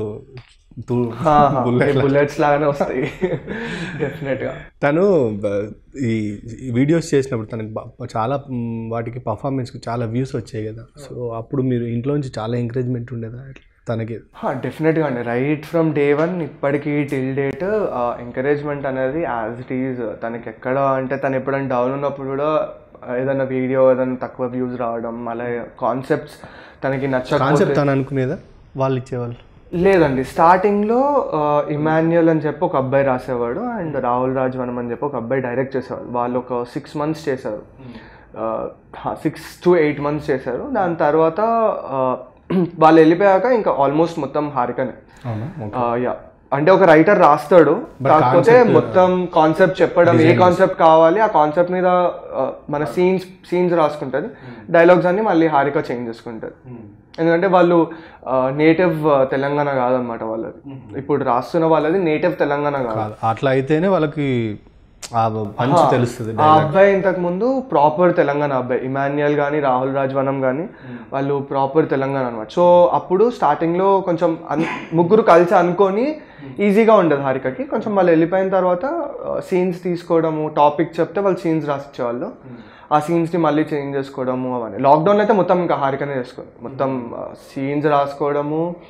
తూ బుల్లెట్స్ లాగానే వస్తాయి డెఫినెట్ గా తను బ- ఈ ఈ వీడియోస్ చేసినప్పుడు తనకి బ- చాలా మ్, వాటికి పర్ఫార్మెన్స్కి చాలా వ్యూస్ వచ్చాయి కదా సో అప్పుడు మీరు ఇంట్లో నుంచి చాలా ఎంకరేజ్మెంట్ ఉండేదా తనకి డెఫినెట్గా అండి రైట్ ఫ్రమ్ డే వన్ ఇప్పటికీ టిల్ డేట్ ఎంకరేజ్మెంట్ అనేది యాజ్ ఇట్ ఈజ్ తనకి ఎక్కడ అంటే తను ఎప్పుడైనా డౌన్ ఉన్నప్పుడు కూడా ఏదైనా వీడియో ఏదైనా తక్కువ వ్యూస్ రావడం అలా కాన్సెప్ట్స్ తనకి నచ్చకపోతే కాన్సెప్ట్ తను అనుకునేదా వాళ్ళు ఇచ్చేవాళ్ళు లేదండి స్టార్టింగ్లో ఇమాన్యుయల్ అని చెప్పి ఒక అబ్బాయి రాసేవాడు అండ్ రాహుల్ రాజ్వనం అని చెప్పి ఒక అబ్బాయి డైరెక్ట్ చేసేవాడు వాళ్ళు ఒక సిక్స్ మంత్స్ చేశారు సిక్స్ టు ఎయిట్ మంత్స్ చేశారు దాని తర్వాత ఆ, వాళ్ళు వెళ్ళిపోయాక ఇంకా ఆల్మోస్ట్ మొత్తం హారికనే అవునా యా అంటే ఒక రైటర్ రాస్తాడు కాకపోతే మొత్తం కాన్సెప్ట్ చెప్పడం ఏ కాన్సెప్ట్ కావాలి ఆ కాన్సెప్ట్ మీద ఆ, మన సీన్స్ సీన్స్ రాసుకుంటుంది డైలాగ్స్ అన్ని మళ్ళీ హారిక చేంజ్ చేసుకుంటుంది ఎందుకంటే వాళ్ళు నేటివ్ తెలంగాణ కాదనమాట వాళ్ళది ఇప్పుడు రాస్తున్న వాళ్ళది నేటివ్ తెలంగాణ కాదు కాదు అట్లా అయితేనే వాళ్ళకి ఆ పంచ్ తెలుస్తుంది ఆ అబ్బాయి ఇంతకు ముందు ప్రాపర్ తెలంగాణ అబ్బాయి ఇమాన్యుయల్ కానీ రాహుల్ రాజ్వనం కానీ వాళ్ళు ప్రాపర్ తెలంగాణ అనమాట సో అప్పుడు స్టార్టింగ్లో కొంచెం అన్- ముగ్గురు కలిసి అనుకొని ఈజీగా ఉండదు హారికకి కొంచెం వాళ్ళు వెళ్ళిపోయిన తర్వాత సీన్స్ తీసుకోవడము టాపిక్ చెప్తే వాళ్ళు సీన్స్ రాసిచ్చేవాళ్ళు ఆ సీన్స్ని మళ్ళీ చేంజ్ చేసుకోవడము అవన్నీ లాక్డౌన్ అయితే మొత్తం ఇంకా హారికనే చేసుకోవాలి మొత్తం సీన్స్ రాసుకోవడము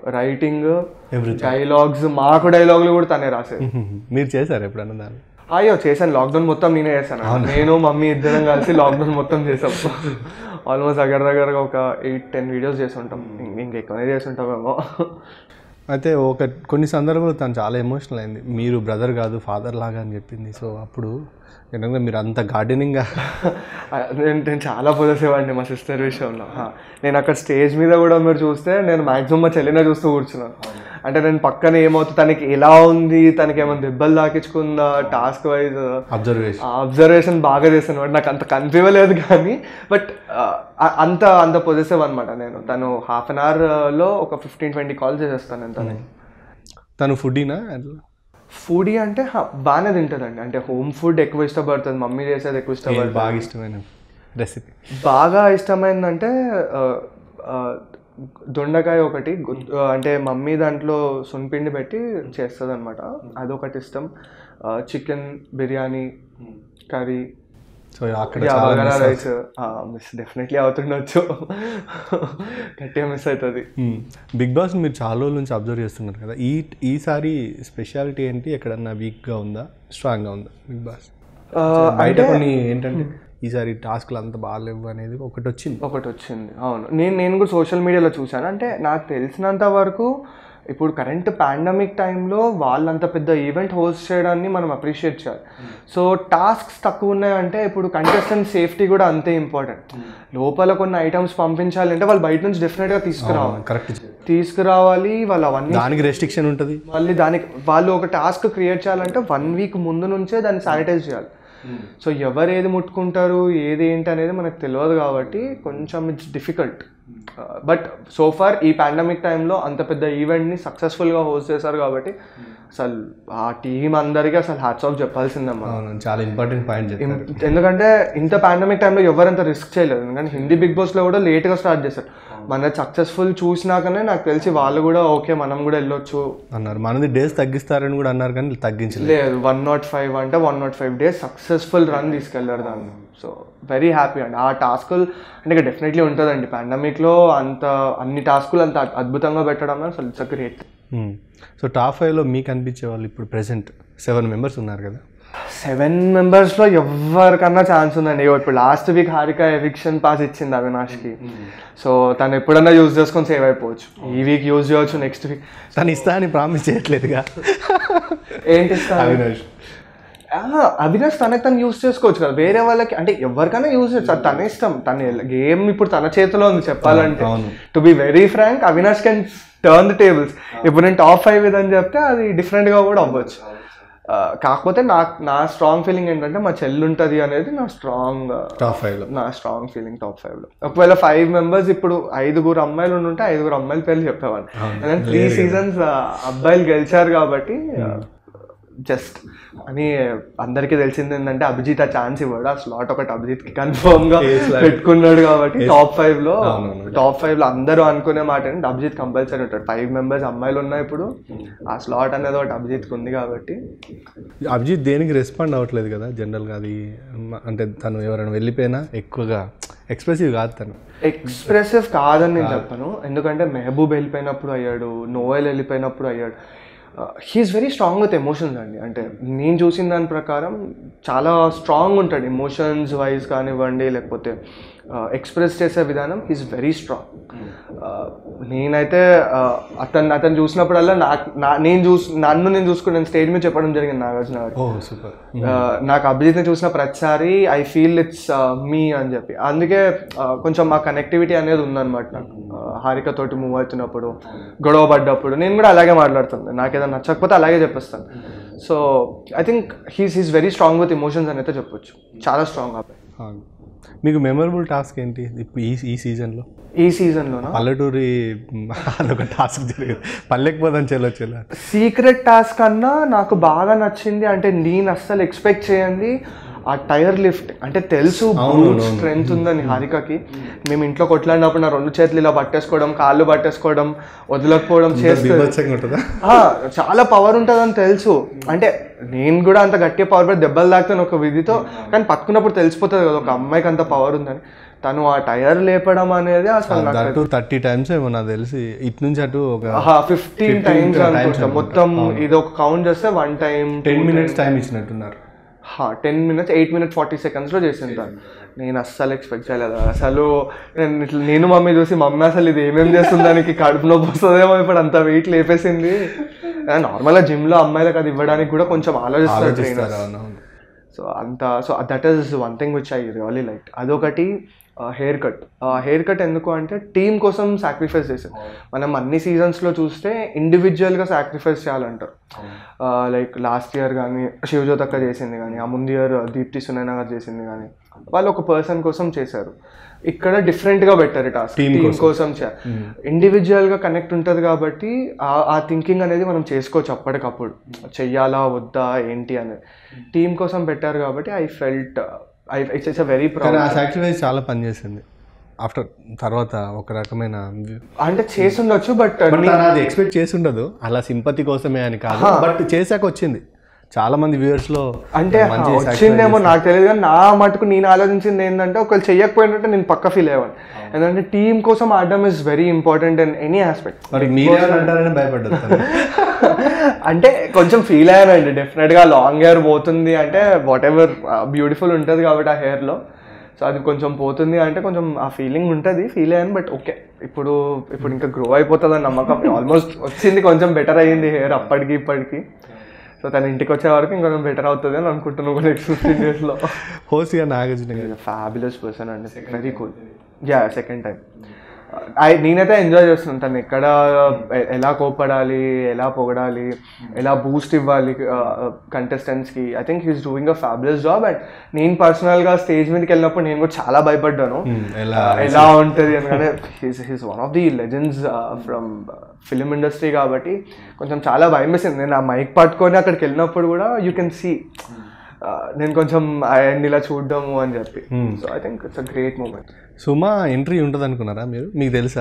రైటింగ్ Everything. డైలాగ్స్ మాకు డైలాగులు కూడా తనే రాసేది మీరు చేశారు ఎప్పుడన్నా దాన్ని అయ్యో చేశాను లాక్డౌన్ మొత్తం నేనే చేశాను నేను మమ్మీ ఇద్దరం కలిసి లాక్డౌన్ మొత్తం చేసాం ఆల్మోస్ట్ దగ్గర దగ్గరగా ఒక ఎయిట్ టెన్ వీడియోస్ చేసి ఉంటాం ఇం- ఇంకా ఎక్కువనే చేసి ఉంటామేమో అయితే ఒక కొన్ని సందర్భాలు తను చాలా ఎమోషనల్ అయింది మీరు బ్రదర్ కాదు ఫాదర్ లాగా అని చెప్పింది సో అప్పుడు ఎందుకంటే మీరు అంత గార్డెనింగ్గా నేను నేను చాలా పొదసేవాడిని మా సిస్టర్ విషయంలో హా. నేను అక్కడ స్టేజ్ మీద కూడా మీరు చూస్తే నేను మాక్సిమం మా చెల్లినే చూస్తూ కూర్చున్నాను అంటే నేను పక్కన ఏమవుతుంది తనకి ఎలా ఉంది తనకి ఏమైనా దెబ్బలు తాకించుకుందా టాస్క్ వైజ్ అబ్జర్వేషన్ అబ్జర్వేషన్ బాగా చేశాను బట్ నాకు అంత కనిపించలేదు కానీ బట్ అంత అంత పొజిటివ్ అనమాట నేను తను హాఫ్ అన్ అవర్లో ఒక ఫిఫ్టీన్ ట్వంటీ కాల్ చేసేస్తాను నేను తనకి తను ఫుడీనా అట్లా ఫుడీ అంటే హా, బాగానే తింటుందండి అంటే హోమ్ ఫుడ్ ఎక్కువ ఇష్టపడుతుంది మమ్మీ చేసేది ఎక్కువ ఏది ఇష్టపడుతుంది బాగా ఇష్టమైన రెసిపీ బాగా ఇష్టమైందంటే ఆ, ఆ, దొండకాయ ఒకటి గు- ఆ, అంటే మమ్మీ దాంట్లో సున్పిండి పెట్టి చేస్తుంది అనమాట అదొకటి ఇష్టం చికెన్ బిర్యానీ కర్రీ సో అక్కడ చాలా bagara miss rice miss definitely అవుతుండొచ్చు గట్టిగా మిస్ అవుతుంది మ్మ్. బిగ్ బాస్ మీరు చాలా రోజుల నుంచి అబ్జర్వ్ చేస్తున్నారు కదా ఈ ఈసారి స్పెషాలిటీ ఏంటి ఎక్కడన్నా వీక్గా ఉందా స్ట్రాంగ్గా ఉందా బిగ్ బాస్ బయట కొన్ని ఏంటంటే ఈసారి టాస్క్లు అంత బాగాలేవు అనేది ఒకటి వచ్చింది ఒకటి వచ్చింది అవును నేను నేను కూడా సోషల్ మీడియాలో చూశాను అంటే నాకు తెలిసినంత వరకు ఇప్పుడు కరెంట్ పాండమిక్ టైంలో వాళ్ళంత పెద్ద ఈవెంట్ హోస్ట్ చేయడాన్ని మనం అప్రిషియేట్ చేయాలి సో టాస్క్స్ తక్కువ ఉన్నాయంటే ఇప్పుడు కంటెస్టెంట్ సేఫ్టీ కూడా అంతే ఇంపార్టెంట్ లోపల కొన్ని ఐటమ్స్ పంపించాలంటే వాళ్ళు బయట నుంచి డెఫినెట్గా తీసుకురావాలి కరెక్ట్ తీసుకురావాలి వాళ్ళు అవన్నీ దానికి రెస్ట్రిక్షన్ ఉంటుంది మళ్ళీ దానికి వాళ్ళు ఒక టాస్క్ క్రియేట్ చేయాలంటే వన్ వీక్ ముందు నుంచే దాన్ని శానిటైజ్ చేయాలి సో ఎవరు ఏది ముట్టుకుంటారు ఏది ఏంటి అనేది మనకు తెలియదు కాబట్టి కొంచెం it's difficult but so far ఈ పాండమిక్ టైంలో అంత పెద్ద ఈవెంట్ని సక్సెస్ఫుల్గా హోస్ట్ చేశారు కాబట్టి అసలు ఆ టీం అందరికీ అసలు హ్యాట్స్ ఆఫ్ చెప్పాల్సిందమ్మా అవును చాలా ఇంపార్టెంట్ పాయింట్ చెప్పారు ఎందుకంటే ఇంత పాండమిక్ టైంలో ఎవరంత రిస్క్ చేయలేదు ఎందుకంటే హిందీ బిగ్ బాస్లో కూడా లేట్గా స్టార్ట్ చేశారు మన సక్సెస్ఫుల్ చూసినాకనే నాకు తెలిసి వాళ్ళు కూడా ఓకే మనం కూడా వెళ్ళొచ్చు అన్నారు మనది డేస్ తగ్గిస్తారని కూడా అన్నారు కానీ తగ్గించలేదు లేదు వన్ నాట్ ఫైవ్ అంటే one nought five days successful run తీసుకెళ్లారు దాన్ని సో వెరీ హ్యాపీ అండి ఆ టాస్కులు అంటే ఇక డెఫినెట్లీ ఉంటుందండి పాండమిక్లో అంత అన్ని టాస్కులు అంత అద్భుతంగా పెట్టడం అసలు ఇట్స్ గ్రేట్ సో టాప్ ఫైవ్లో మీకు అనిపించే వాళ్ళు ఇప్పుడు ప్రెసెంట్ సెవెన్ మెంబర్స్ ఉన్నారు కదా సెవెన్ మెంబర్స్లో ఎవరికన్నా ఛాన్స్ ఉందండి ఇగో ఇప్పుడు last week Harika eviction pass ఇచ్చింది అవినాష్కి సో తను ఎప్పుడన్నా యూజ్ చేసుకొని సేవ్ అయిపోవచ్చు ఈ వీక్ యూజ్ చేయవచ్చు నెక్స్ట్ వీక్ తను ఇస్తా అని ప్రామిస్ చేయట్లేదుగా ఏంటి ఇస్తాను? అవినాష్ ఆహా, అవినాష్ తనకి తను యూజ్ చేసుకోవచ్చు కదా వేరే వాళ్ళకి అంటే ఎవరికైనా యూజ్ చేయొచ్చు అది తన ఇష్టం తన గేమ్ ఇప్పుడు తన చేతిలో ఉంది చెప్పాలంటే అవును. To be very frank Avinash can turn the tables ఇప్పుడు నేను టాప్ ఫైవ్ ఇదని చెప్తే అది డిఫరెంట్గా కూడా అవ్వచ్చు ఆ, కాకపోతే నాకు నా స్ట్రాంగ్ ఫీలింగ్ ఏంటంటే మా చెల్లి ఉంటుంది అనేది నా స్ట్రాంగ్ టాప్ ఫైవ్లో నా స్ట్రాంగ్ ఫీలింగ్ టాప్ ఫైవ్ లో ఒకవేళ ఫైవ్ మెంబర్స్ ఇప్పుడు ఐదుగురు అమ్మాయిలు ఉంటే ఐదుగురు అమ్మాయిల పేర్లు చెప్పేవాడిని త్రీ సీజన్స్ అబ్బాయిలు గెలిచారు కాబట్టి జస్ట్ అని అందరికీ తెలిసింది ఏంటంటే అభిజిత్ ఆ ఛాన్స్ ఇవ్వడు ఆ స్లాట్ ఒకటి అభిజిత్ కి కన్ఫర్మ్ గా పెట్టుకున్నాడు కాబట్టి టాప్ ఫైవ్ లో టాప్ ఫైవ్ లో అందరూ అనుకునే మాట ఏంటంటే అభిజిత్ కంపల్సరీ ఉంటాడు ఫైవ్ మెంబర్స్ అమ్మాయిలు ఉన్నాయి ఇప్పుడు ఆ స్లాట్ అనేది ఒకటి అభిజిత్ ఉంది కాబట్టి అభిజిత్ దేనికి రెస్పాండ్ అవ్వట్లేదు కదా జనరల్గా అది మ- అంటే తను ఎవరైనా వెళ్ళిపోయినా ఎక్కువగా ఎక్స్ప్రెసివ్ కాదు తను ఎక్స్ప్రెసివ్ కాదని నేను చెప్పను ఎందుకంటే మెహబూబ్ వెళ్ళిపోయినప్పుడు అయ్యాడు నోవెల్ వెళ్ళిపోయినప్పుడు అయ్యాడు he's very strong with emotions అండి అంటే నేను చూసిన దాని ప్రకారం చాలా స్ట్రాంగ్ ఉంటాడు ఎమోషన్స్ వైజ్ కానివ్వండి లేకపోతే ఎక్స్ప్రెస్ చేసే విధానం హీస్ వెరీ స్ట్రాంగ్ నేనైతే uh, అతను అతను చూసినప్పుడల్లా నాకు నా నేను చూసి నన్ను నేను చూసుకుని నేను స్టేజ్ మీద చెప్పడం జరిగింది నాగార్జున గారికి ఓ సూపర్ ఆ, నాకు అభిజిత్ని చూసిన ప్రతిసారి ఐ ఫీల్ ఇట్స్ మీ అని చెప్పి అందుకే ఆ, కొంచెం మా కనెక్టివిటీ అనేది ఉందన్నమాట నాకు ఆ, హారిక తోటి మూవ్ అవుతున్నప్పుడు గొడవ పడ్డప్పుడు నేను కూడా అలాగే మాట్లాడుతాను నాకు ఏదైనా నచ్చకపోతే అలాగే చెప్పేస్తాను so I think he's he's very strong with emotions అని అయితే చెప్పొచ్చు చాలా స్ట్రాంగ్ అబ్బాయి మీకు మెమరబుల్ టాస్క్ ఏంటి ఇప్పుడు ఈ ఈ సీజన్లో ఈ సీజన్లోనా పల్లెటూరి అదొక టాస్క్ జరిగింది పల్లెకపోదాం చెల్లో చెల్ల సీక్రెట్ టాస్క్ అన్నా నాకు బాగా నచ్చింది అంటే నేను అస్సలు ఎక్స్పెక్ట్ చేయండి ఆ టైర్ లిఫ్ట్ అంటే తెలుసు స్ట్రెంగ్త్ ఉందని హారికకి మేము ఇంట్లో కొట్లాడినప్పుడు నా రెండు చేతులు ఇలా పట్టేసుకోవడం కాళ్ళు పట్టేసుకోవడం వదలకపోవడం చేస్తుంది బీభత్సంగా ఉంటుందా ఆ, చాలా పవర్ ఉంటుందని తెలుసు అంటే నేను కూడా అంత గట్టిగా పవర్ పెట్టి దెబ్బలు తాకుతాను ఒక విధితో కానీ పట్టుకున్నప్పుడు తెలిసిపోతుంది కదా ఒక అమ్మాయికి అంత పవర్ ఉందని తను ఆ టైర్ లేపడం అనేది అసలు నాకు దట్టు థర్టీ టైమ్స్ ఏమో నాకు తెలిసి ఇటు నుంచి అటు ఒక ఫిఫ్టీన్ 15 టైమ్స్ times అనుకుంటా అనుకుంటా. మొత్తం ఇది ఒక కౌంట్ చేస్తే one time ten minutes time ఇచ్చినట్టున్నారు ten minutes eight minutes forty సెకండ్స్లో చేసింది తను నేను అస్సలు ఎక్స్పెక్ట్ చేయలేదు అసలు నేను ఇట్లా నేను మమ్మీ చూసి మమ్మీ అసలు ఇది ఏమేం చేస్తుంది దానికి కడుపు నొప్పి వస్తుందేమో ఇప్పుడు అంత వెయిట్ లేపేసింది నార్మల్గా జిమ్లో అమ్మాయిలకు అది ఇవ్వడానికి కూడా కొంచెం ఆలోచిస్తారు trainers. ఆలోచిస్తారు అవునవును సో అంత so that is one thing which I really like అదొకటి హెయిర్ కట్ హెయిర్ కట్ ఎందుకు అంటే టీం కోసం సాక్రిఫైస్ చేసేది మనం అన్ని సీజన్స్లో చూస్తే ఇండివిజువల్గా సాక్రిఫైస్ చేయాలంటారు లైక్ లాస్ట్ ఇయర్ కానీ శివజ్యోత్ అక్క చేసింది కానీ ఆ ముందు ఇయర్ దీప్తి సునైనా గారు చేసింది కానీ వాళ్ళు ఒక పర్సన్ కోసం చేశారు ఇక్కడ డిఫరెంట్గా పెట్టారు టాస్క్ Team టీం కోసం. కోసం ఇండివిజువల్గా కనెక్ట్ ఉంటుంది కాబట్టి ఆ- ఆ థింకింగ్ అనేది మనం చేసుకోవచ్చు అప్పటికప్పుడు చెయ్యాలా వద్దా ఏంటి అనేది టీం కోసం పెట్టారు కాబట్టి I felt I it's it's a very కానీ ప్రౌడ్ ఆ సాక్రిఫైస్ చాలా పనిచేసింది ఆఫ్టర్ తర్వాత ఒక రకమైన అంటే చేస్తుండొచ్చు బట్ బట్ తను అది ఎక్స్పెక్ట్ చేసి ఉండదు అలా సింపతి కోసమే అని కాదు బట్ చేశాక వచ్చింది చాలా మంది వ్యూవర్స్ లో అంటే మంచి హా, వచ్చిందేమో నాకు తెలియదు కానీ నా మటుకు నేను ఆలోచించింది ఏంటంటే ఒకళ్ళు చెయ్యకపోయినట్టే నేను పక్క ఫీల్ అయ్యాను ఎందుకంటే టీం కోసం ఆడడం is very important in any aspect మరి మీరే అంటారని భయపడ్డారు తను. అంటే కొంచెం ఫీల్ అయ్యానండి డెఫినెట్గా లాంగ్ హెయిర్ పోతుంది అంటే వాట్ ఎవర్ బ్యూటిఫుల్ ఉంటుంది కాబట్టి ఆ హెయిర్లో సో అది కొంచెం పోతుంది అంటే కొంచెం ఆ ఫీలింగ్ ఉంటుంది ఫీల్ అయ్యాను బట్ ఓకే ఇప్పుడు ఇప్పుడు ఇంకా గ్రో అయిపోతుంది అని నమ్మకం ఆల్మోస్ట్ వచ్చింది కొంచెం బెటర్ అయ్యింది హెయిర్ అప్పటికి ఇప్పటికి సో తన ఇంటికి వచ్చే వరకు ఇంకొంచెం బెటర్ అవుతుంది అని అనుకుంటున్నాను నెక్స్ట్ ఫిఫ్టీన్ డేస్లో హోసిగా నాగార్జున గారు ఫ్యాబులస్ పర్సన్ అండి very cool yeah second time I నేనైతే ఎంజాయ్ చేస్తున్నాను తను ఎక్కడ ఎ- ఎలా కోపడాలి ఎలా పొగడాలి ఎలా బూస్ట్ ఇవ్వాలి కంటెస్టెంట్స్కి I think he's doing a fabulous job and నేను పర్సనల్గా స్టేజ్ మీదకి వెళ్ళినప్పుడు నేను కూడా చాలా భయపడ్డాను Hmm, ఎలా ఎలా ఉంటుంది ఎందుకంటే he's he's one of the legends from film industry కాబట్టి కొంచెం చాలా భయం వేసింది నేను ఆ మైక్ పట్టుకొని అక్కడికి వెళ్ళినప్పుడు కూడా యూ కెన్ సీ నేను కొంచెం ఆయన ఇలా చూడడము అని చెప్పి Hmm. So I think it's a great moment Suma entry ఉంటుంది అనుకున్నారా మీరు మీకు తెలుసా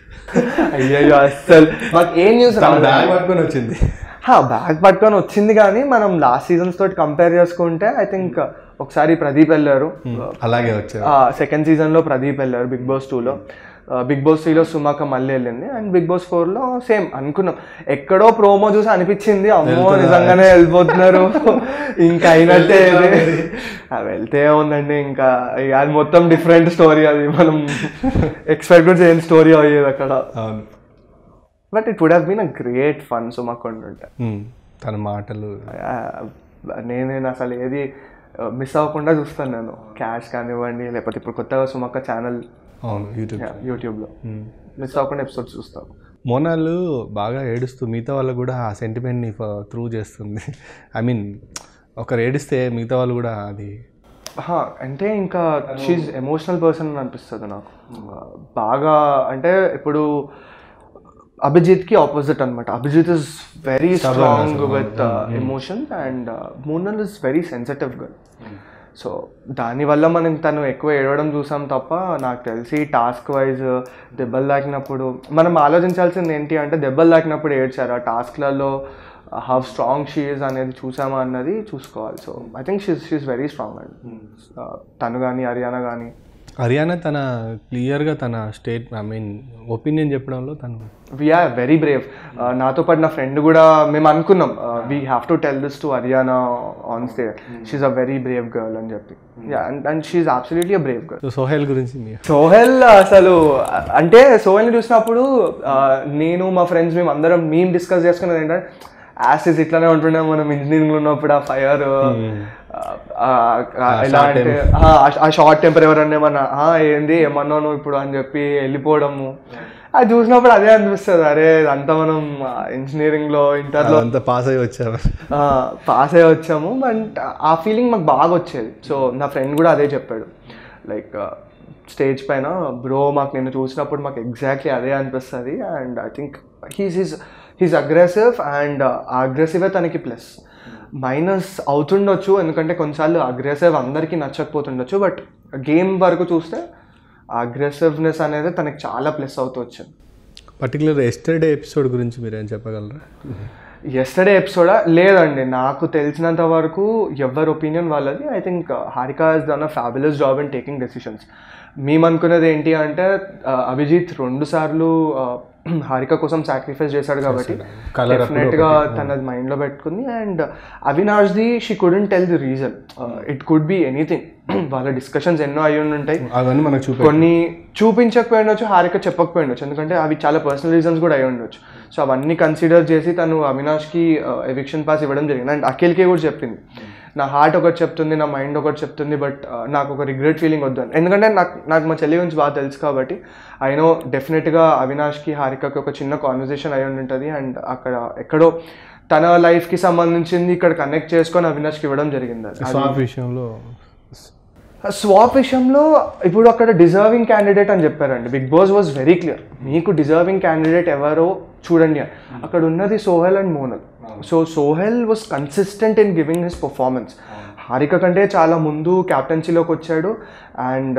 అయ్యో అస్సలు మాకు ఏం న్యూస్ తన బ్యాగ్ పట్టుకొని వచ్చింది బ్యాగ్ పట్టుకొని వచ్చింది కానీ మనం లాస్ట్ సీజన్స్ తోటి కంపేర్ చేసుకుంటే ఐ థింక్ ఒకసారి ప్రదీప్ వెళ్ళారు అలాగే వచ్చారు సెకండ్ సీజన్లో ప్రదీప్ వెళ్ళారు బిగ్ బాస్ టూలో బిగ్ బాస్ త్రీలో సుమాక మళ్ళీ వెళ్ళింది అండ్ బిగ్ బాస్ ఫోర్లో సేమ్ అనుకున్నాం ఎక్కడో ప్రోమో చూసి అనిపించింది అమ్మో నిజంగానే వెళ్ళిపోతున్నారు ఇంకా అయినట్టే ఇది ఆ, వెళ్తే ఉందండి ఇంకా ఇక అది మొత్తం డిఫరెంట్ స్టోరీ అది మనం ఎక్స్పెక్ట్ కూడా చేయని స్టోరీ అయ్యేది అక్కడ అవును but it would have been a great fun సుమాక్ ఉంటుంటే Hmm. తన మాటలు ఆ, నేను నేను అసలు ఏది మిస్ అవ్వకుండా చూస్తాను నేను క్యాష్ కానివ్వండి లేకపోతే ఇప్పుడు కొత్తగా సుమక్క ఛానల్ అవును యూట్యూబ్ యూట్యూబ్లో మిస్ అవ్వకుండా ఎపిసోడ్స్ చూస్తాను మోనాలు బాగా ఏడుస్తూ మిగతా వాళ్ళు కూడా ఆ సెంటిమెంట్ని త్రూ చేస్తుంది ఐ మీన్ ఒకరు ఏడిస్తే మిగతా వాళ్ళు కూడా అది హా, అంటే ఇంకా షీజ్ ఎమోషనల్ పర్సన్ అని అనిపిస్తుంది నాకు బాగా అంటే ఇప్పుడు అభిజిత్కి ఆపోజిట్ అనమాట Abhijeet is very strong with emotions and Monal is very sensitive girl so దానివల్ల మనం తను ఎక్కువ ఏడవడం చూసాం తప్ప నాకు తెలిసి టాస్క్ వైజ్ దెబ్బలు తాకినప్పుడు మనం ఆలోచించాల్సింది ఏంటి అంటే దెబ్బలు తాకినప్పుడు ఏడ్చారు ఆ టాస్క్లలో హౌ స్ట్రాంగ్ షీఈస్ అనేది చూసామా అన్నది చూసుకోవాలి so I think she's she's very strong అండి Uh, తను కానీ హర్యానా కానీ హర్యానా తన క్లియర్గా తన స్టేట్ ఐ మీన్ ఒపీనియన్ చెప్పడంలో తను వీఆర్ వెరీ బ్రేవ్ నాతో పాటు నా ఫ్రెండ్ కూడా మేము అనుకున్నాం we have to tell this to Haryana on stay she's a very brave girl అని చెప్పి and and she's absolutely a brave girl so Sohel గురించి మీ సోహెల్ అసలు అంటే సోహెల్ని చూసినప్పుడు ఆ, నేను మా ఫ్రెండ్స్ మేము అందరం మేము డిస్కస్ చేసుకున్నది ఏంటంటే యాసిస్ ఇట్లానే ఉంటుండే మనం ఇంజనీరింగ్ ఉన్నప్పుడు ఆ ఫైర్ ఎలా అంటే ఆ, ఆ షార్ట్ టెంపర్ ఎవరన్నా ఏమన్నా "ఆ, ఏంది ఏమన్నా నువ్వు ఇప్పుడు అని చెప్పి వెళ్ళిపోవడము అది చూసినప్పుడు అదే అనిపిస్తుంది అరే ఇదంతా మనం ఇంజనీరింగ్లో ఇంటర్లో అంతా పాస్ అయ్యి వచ్చారు పాస్ అయ్యి వచ్చాము బట్ ఆ ఫీలింగ్ మాకు బాగా వచ్చేది సో నా ఫ్రెండ్ కూడా అదే చెప్పాడు లైక్ స్టేజ్ పైన బ్రో మాకు నేను చూసినప్పుడు మాకు ఎగ్జాక్ట్లీ అదే అనిపిస్తుంది and I think he's is he's aggressive and అగ్రెసివే తనకి ప్లస్ మైనస్ అవుతుండొచ్చు ఎందుకంటే కొన్నిసార్లు అగ్రెసివ్ అందరికీ నచ్చకపోతుండొచ్చు బట్ గేమ్ వరకు చూస్తే అగ్రెసివ్నెస్ అనేది తనకి చాలా ప్లస్ అవుతూ వచ్చింది పర్టికులర్ ఎస్టర్డే ఎపిసోడ్ గురించి మీరు ఏం చెప్పగలరా ఎస్టర్డే ఎపిసోడా లేదండి నాకు తెలిసినంత వరకు ఎవరి ఒపీనియన్ వాళ్ళది I think Harika he's done a fabulous job in taking decisions మేము అనుకున్నది ఏంటి అంటే ఆ, అభిజిత్ రెండు సార్లు ఆ, హారిక కోసం సాక్రిఫైస్ చేశాడు కాబట్టి Colour డెఫినెట్ గా తన మైండ్ లో పెట్టుకుంది and Avinash the she couldn't tell the reason it could be anything వాళ్ళ డిస్కషన్స్ ఎన్నో అయి ఉండి ఉంటాయి అవన్నీ మనకు చూపే కొన్ని చూపించకపోయి ఉండొచ్చు హారిక చెప్పకపోయి ఉండొచ్చు ఎందుకంటే అవి చాలా పర్సనల్ రీజన్స్ కూడా అయి ఉండొచ్చు సో అవన్నీ కన్సిడర్ చేసి తను అవినాష్కి ఎవిక్షన్ పాస్ ఇవ్వడం జరిగింది అండ్ అఖిల్కి కూడా చెప్పింది నా హార్ట్ ఒకటి చెప్తుంది నా మైండ్ ఒకటి చెప్తుంది బట్ నాకు ఒక రిగ్రెట్ ఫీలింగ్ వద్దు అని ఎందుకంటే నాకు నాకు మా చెల్లి గురించి బాగా తెలుసు కాబట్టి ఐ నో డెఫినెట్గా అవినాష్కి హారికకి ఒక చిన్న కాన్వర్జేషన్ అయి ఉంటుంది అండ్ అక్కడ ఎక్కడో తన లైఫ్కి సంబంధించింది ఇక్కడ కనెక్ట్ చేసుకొని అవినాష్కి ఇవ్వడం జరిగింది అది. స్వాప్ విషయంలో స్వాప్ విషయంలో ఇప్పుడు అక్కడ డిజర్వింగ్ క్యాండిడేట్ అని చెప్పారండి Bigg Boss was very clear మీకు డిజర్వింగ్ క్యాండిడేట్ ఎవరో చూడండి అని అక్కడ ఉన్నది Sohel and Monal so Sohel was consistent in giving his performance Harika కంటే చాలా ముందు క్యాప్టెన్సీలోకి వచ్చాడు అండ్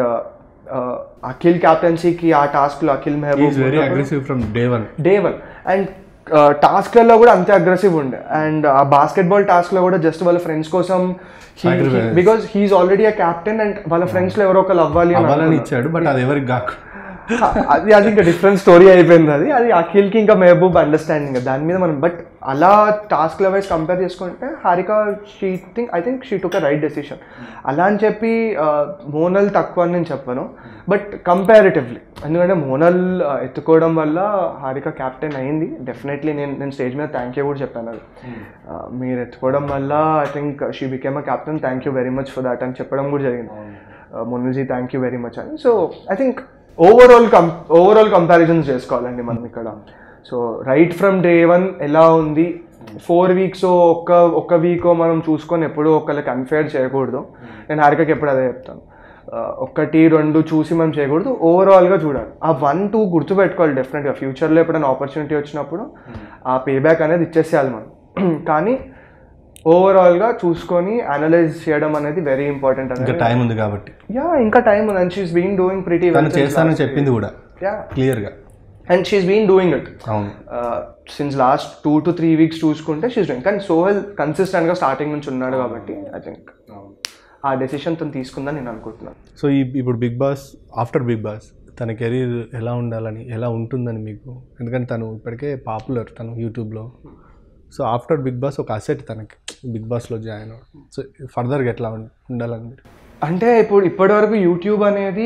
అఖిల్ క్యాప్టెన్సీకి ఆ టాస్క్లో Akhil is Mehboob very aggressive from day one day one and టాస్క్లలో కూడా అంతే అగ్రెసివ్ ఉండే అండ్ ఆ బాస్కెట్బాల్ టాస్క్లో కూడా జస్ట్ వాళ్ళ ఫ్రెండ్స్ కోసం Sacrifice. బికాస్ హీఈస్ ఆల్రెడీ ఆ క్యాప్టెన్ అండ్ వాళ్ళ ఫ్రెండ్స్లో ఎవరో ఒకరు అవ్వాలి అని అవ్వాలని అనుకున్నారు. ఇచ్చాడు బట్ అది ఎవరికి కాకు అది అది ఇంకా డిఫరెంట్ స్టోరీ అయిపోయింది అది అది అఖిల్కి ఇంకా మెహబూబ్ అండర్స్టాండింగ్ దాని మీద మనం బట్ అలా టాస్క్ వైజ్ కంపేర్ చేసుకుంటే Harika she think I think she took a right decision అలా అని చెప్పి ఆ, మోనల్ తక్కువ అని నేను చెప్పను బట్ కంపారిటివ్లీ ఎందుకంటే మోనల్ ఆ, ఎత్తుకోవడం వల్ల హారిక క్యాప్టెన్ అయింది డెఫినెట్లీ నేను నేను స్టేజ్ మీద థ్యాంక్ యూ కూడా చెప్పాను అది ఆ, మీరు ఎత్తుకోవడం వల్ల I think she became a captain thank you very much for that అని చెప్పడం కూడా జరిగింది మునుజీ థ్యాంక్ యూ వెరీ మచ్ అని so I think overall com overall comparisons చేసుకోవాలండి మనం ఇక్కడ so right from day one ఎలా ఉంది ఫోర్ వీక్స్ ఒక్క ఒక్క వీక్ మనం చూసుకొని ఎప్పుడూ ఒకళ్ళకి అన్ఫేర్ చేయకూడదు నేను హారికకి ఎప్పుడు అదే చెప్తాను ఆ, ఒక్కటి రెండు చూసి మనం చేయకూడదు ఓవరాల్గా చూడాలి ఆ వన్ టూ గుర్తుపెట్టుకోవాలి డెఫినెట్గా ఫ్యూచర్లో ఎప్పుడైనా ఆపర్చునిటీ వచ్చినప్పుడు ఆ పే బ్యాక్ అనేది ఇచ్చేసేయాలి మనం కానీ ఓవరాల్గా చూసుకొని అనలైజ్ చేయడం అనేది వెరీ ఇంపార్టెంట్ ఇంకా అనేది టైం ఉంది కాబట్టి యా ఇంకా టైం ఉంది and she's been doing pretty తను చేస్తానని చెప్పింది కూడా యా క్లియర్గా and she's been doing it అవును since last two to three weeks చూసుకుంటే షీస్ డూయింగ్ కానీ సోహెల్ కన్సిస్టెంట్గా స్టార్టింగ్ నుంచి ఉన్నాడు కాబట్టి ఐ థింక్ ఆ డెసిషన్ తను తీసుకుందని నేను అనుకుంటున్నాను సో ఈ ఇప్పుడు Bigg Boss after Bigg Boss తన కెరీర్ ఎలా ఉండాలని ఎలా ఉంటుందని మీకు ఎందుకంటే తను ఇప్పటికే పాపులర్ తను యూట్యూబ్లో సో ఆఫ్టర్ బిగ్ బాస్ ఒక అసెట్ తనకి బిగ్ బాస్లో జాయిన్ అవ్వడం సో ఫర్దర్గా ఎట్లా ఉం- ఉండాలని మీరు అంటే ఇప్పుడు ఇప్పటివరకు యూట్యూబ్ అనేది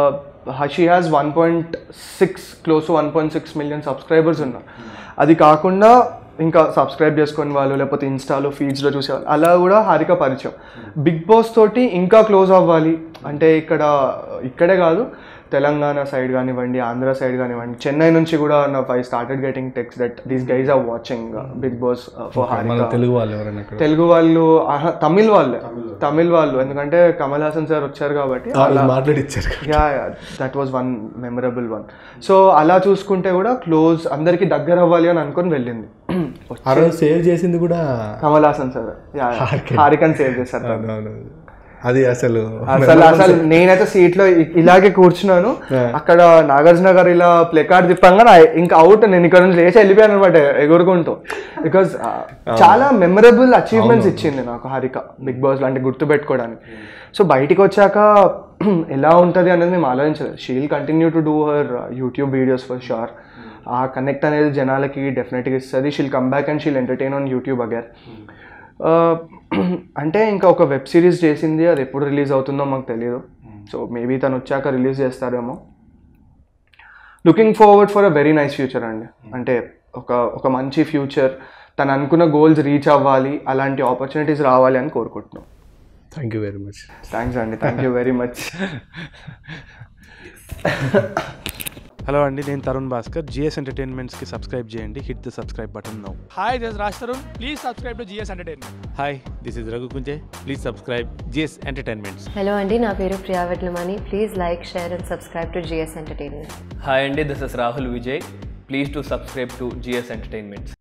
she has one point six close to one point six million subscribers ఉన్నారు అది కాకుండా ఇంకా సబ్స్క్రైబ్ చేసుకునే వాళ్ళు లేకపోతే ఇన్స్టాలో ఫీడ్స్లో చూసేవాళ్ళు అలా కూడా హారిక పరిచయం బిగ్ బాస్ తోటి ఇంకా క్లోజ్ అవ్వాలి అంటే ఇక్కడ ఇక్కడే కాదు తెలంగాణ సైడ్ కానివ్వండి ఆంధ్ర సైడ్ కానివ్వండి చెన్నై నుంచి కూడా నా I started getting texts that these guys are watching Bigg Boss for మన హారిక తెలుగు వాళ్ళు ఎవరైనా ఇక్కడ తెలుగు వాళ్ళు ఆహా, తమిళ్ వాళ్ళే తమిళ్ వాళ్ళు ఎందుకంటే కమల్ హాసన్ సార్ వచ్చారు కాబట్టి మాట్లాడి ఇచ్చారు yeah that was one memorable one so అలా చూసుకుంటే కూడా క్లోజ్ అందరికి దగ్గర అవ్వాలి అని అనుకొని వెళ్ళింది ఆ రోజు సేవ్ చేసింది కూడా కమల్ హాసన్ సార్ యా హారికన్ సేవ్ చేశారు తను. అవునవును. అది అసలు అసలు అసలు నేనైతే సీట్ లో ఇ- ఇలాగే కూర్చున్నాను అక్కడ నాగార్జున గారు ఇలా ప్లే కార్డ్ తిప్పంగా నా ఇంకా అవుట్ నేను ఇక్కడ నుంచి లేచి వెళ్ళిపోయాను అనమాట ఎగురుకుంటూ బికాస్ చాలా మెమరబుల్ అచీవ్మెంట్స్ ఇచ్చింది నాకు హారిక బిగ్ బాస్ లాంటి గుర్తు పెట్టుకోవడానికి సో బయటికి వచ్చాక ఎలా ఉంటుంది అనేది మేము ఆలోచించలేదు she'll continue to do her YouTube videos for sure ఆ కనెక్ట్ అనేది జనాలకి డెఫినెట్గా ఇస్తుంది she'll come back and she'll entertain on YouTube again అంటే ఇంకా ఒక వెబ్ సిరీస్ చేసింది అది ఎప్పుడు రిలీజ్ అవుతుందో మాకు తెలియదు సో మేబీ తను వచ్చాక రిలీజ్ చేస్తారేమో looking forward for a very nice future అండి అంటే ఒక ఒక మంచి ఫ్యూచర్ తను అనుకున్న గోల్స్ రీచ్ అవ్వాలి అలాంటి ఆపర్చునిటీస్ రావాలి అని కోరుకుంటున్నాం thank you very much thanks అండి thank you very much hello అండి నేను తరుణ్ భాస్కర్ జిఎస్ ఎంటర్టైన్మెంట్స్కి సబ్స్క్రైబ్ చేయండి hit the subscribe button now Hi, this is Raj Tarun. Please subscribe to GS Entertainment. Hi this is Raghu Kunche please subscribe GS Entertainments hello అండి నా పేరు Priya Vetlamani please like share and subscribe to GS Entertainment Hi, Andy. This is Rahul Vijay. Please do subscribe to GS Entertainments.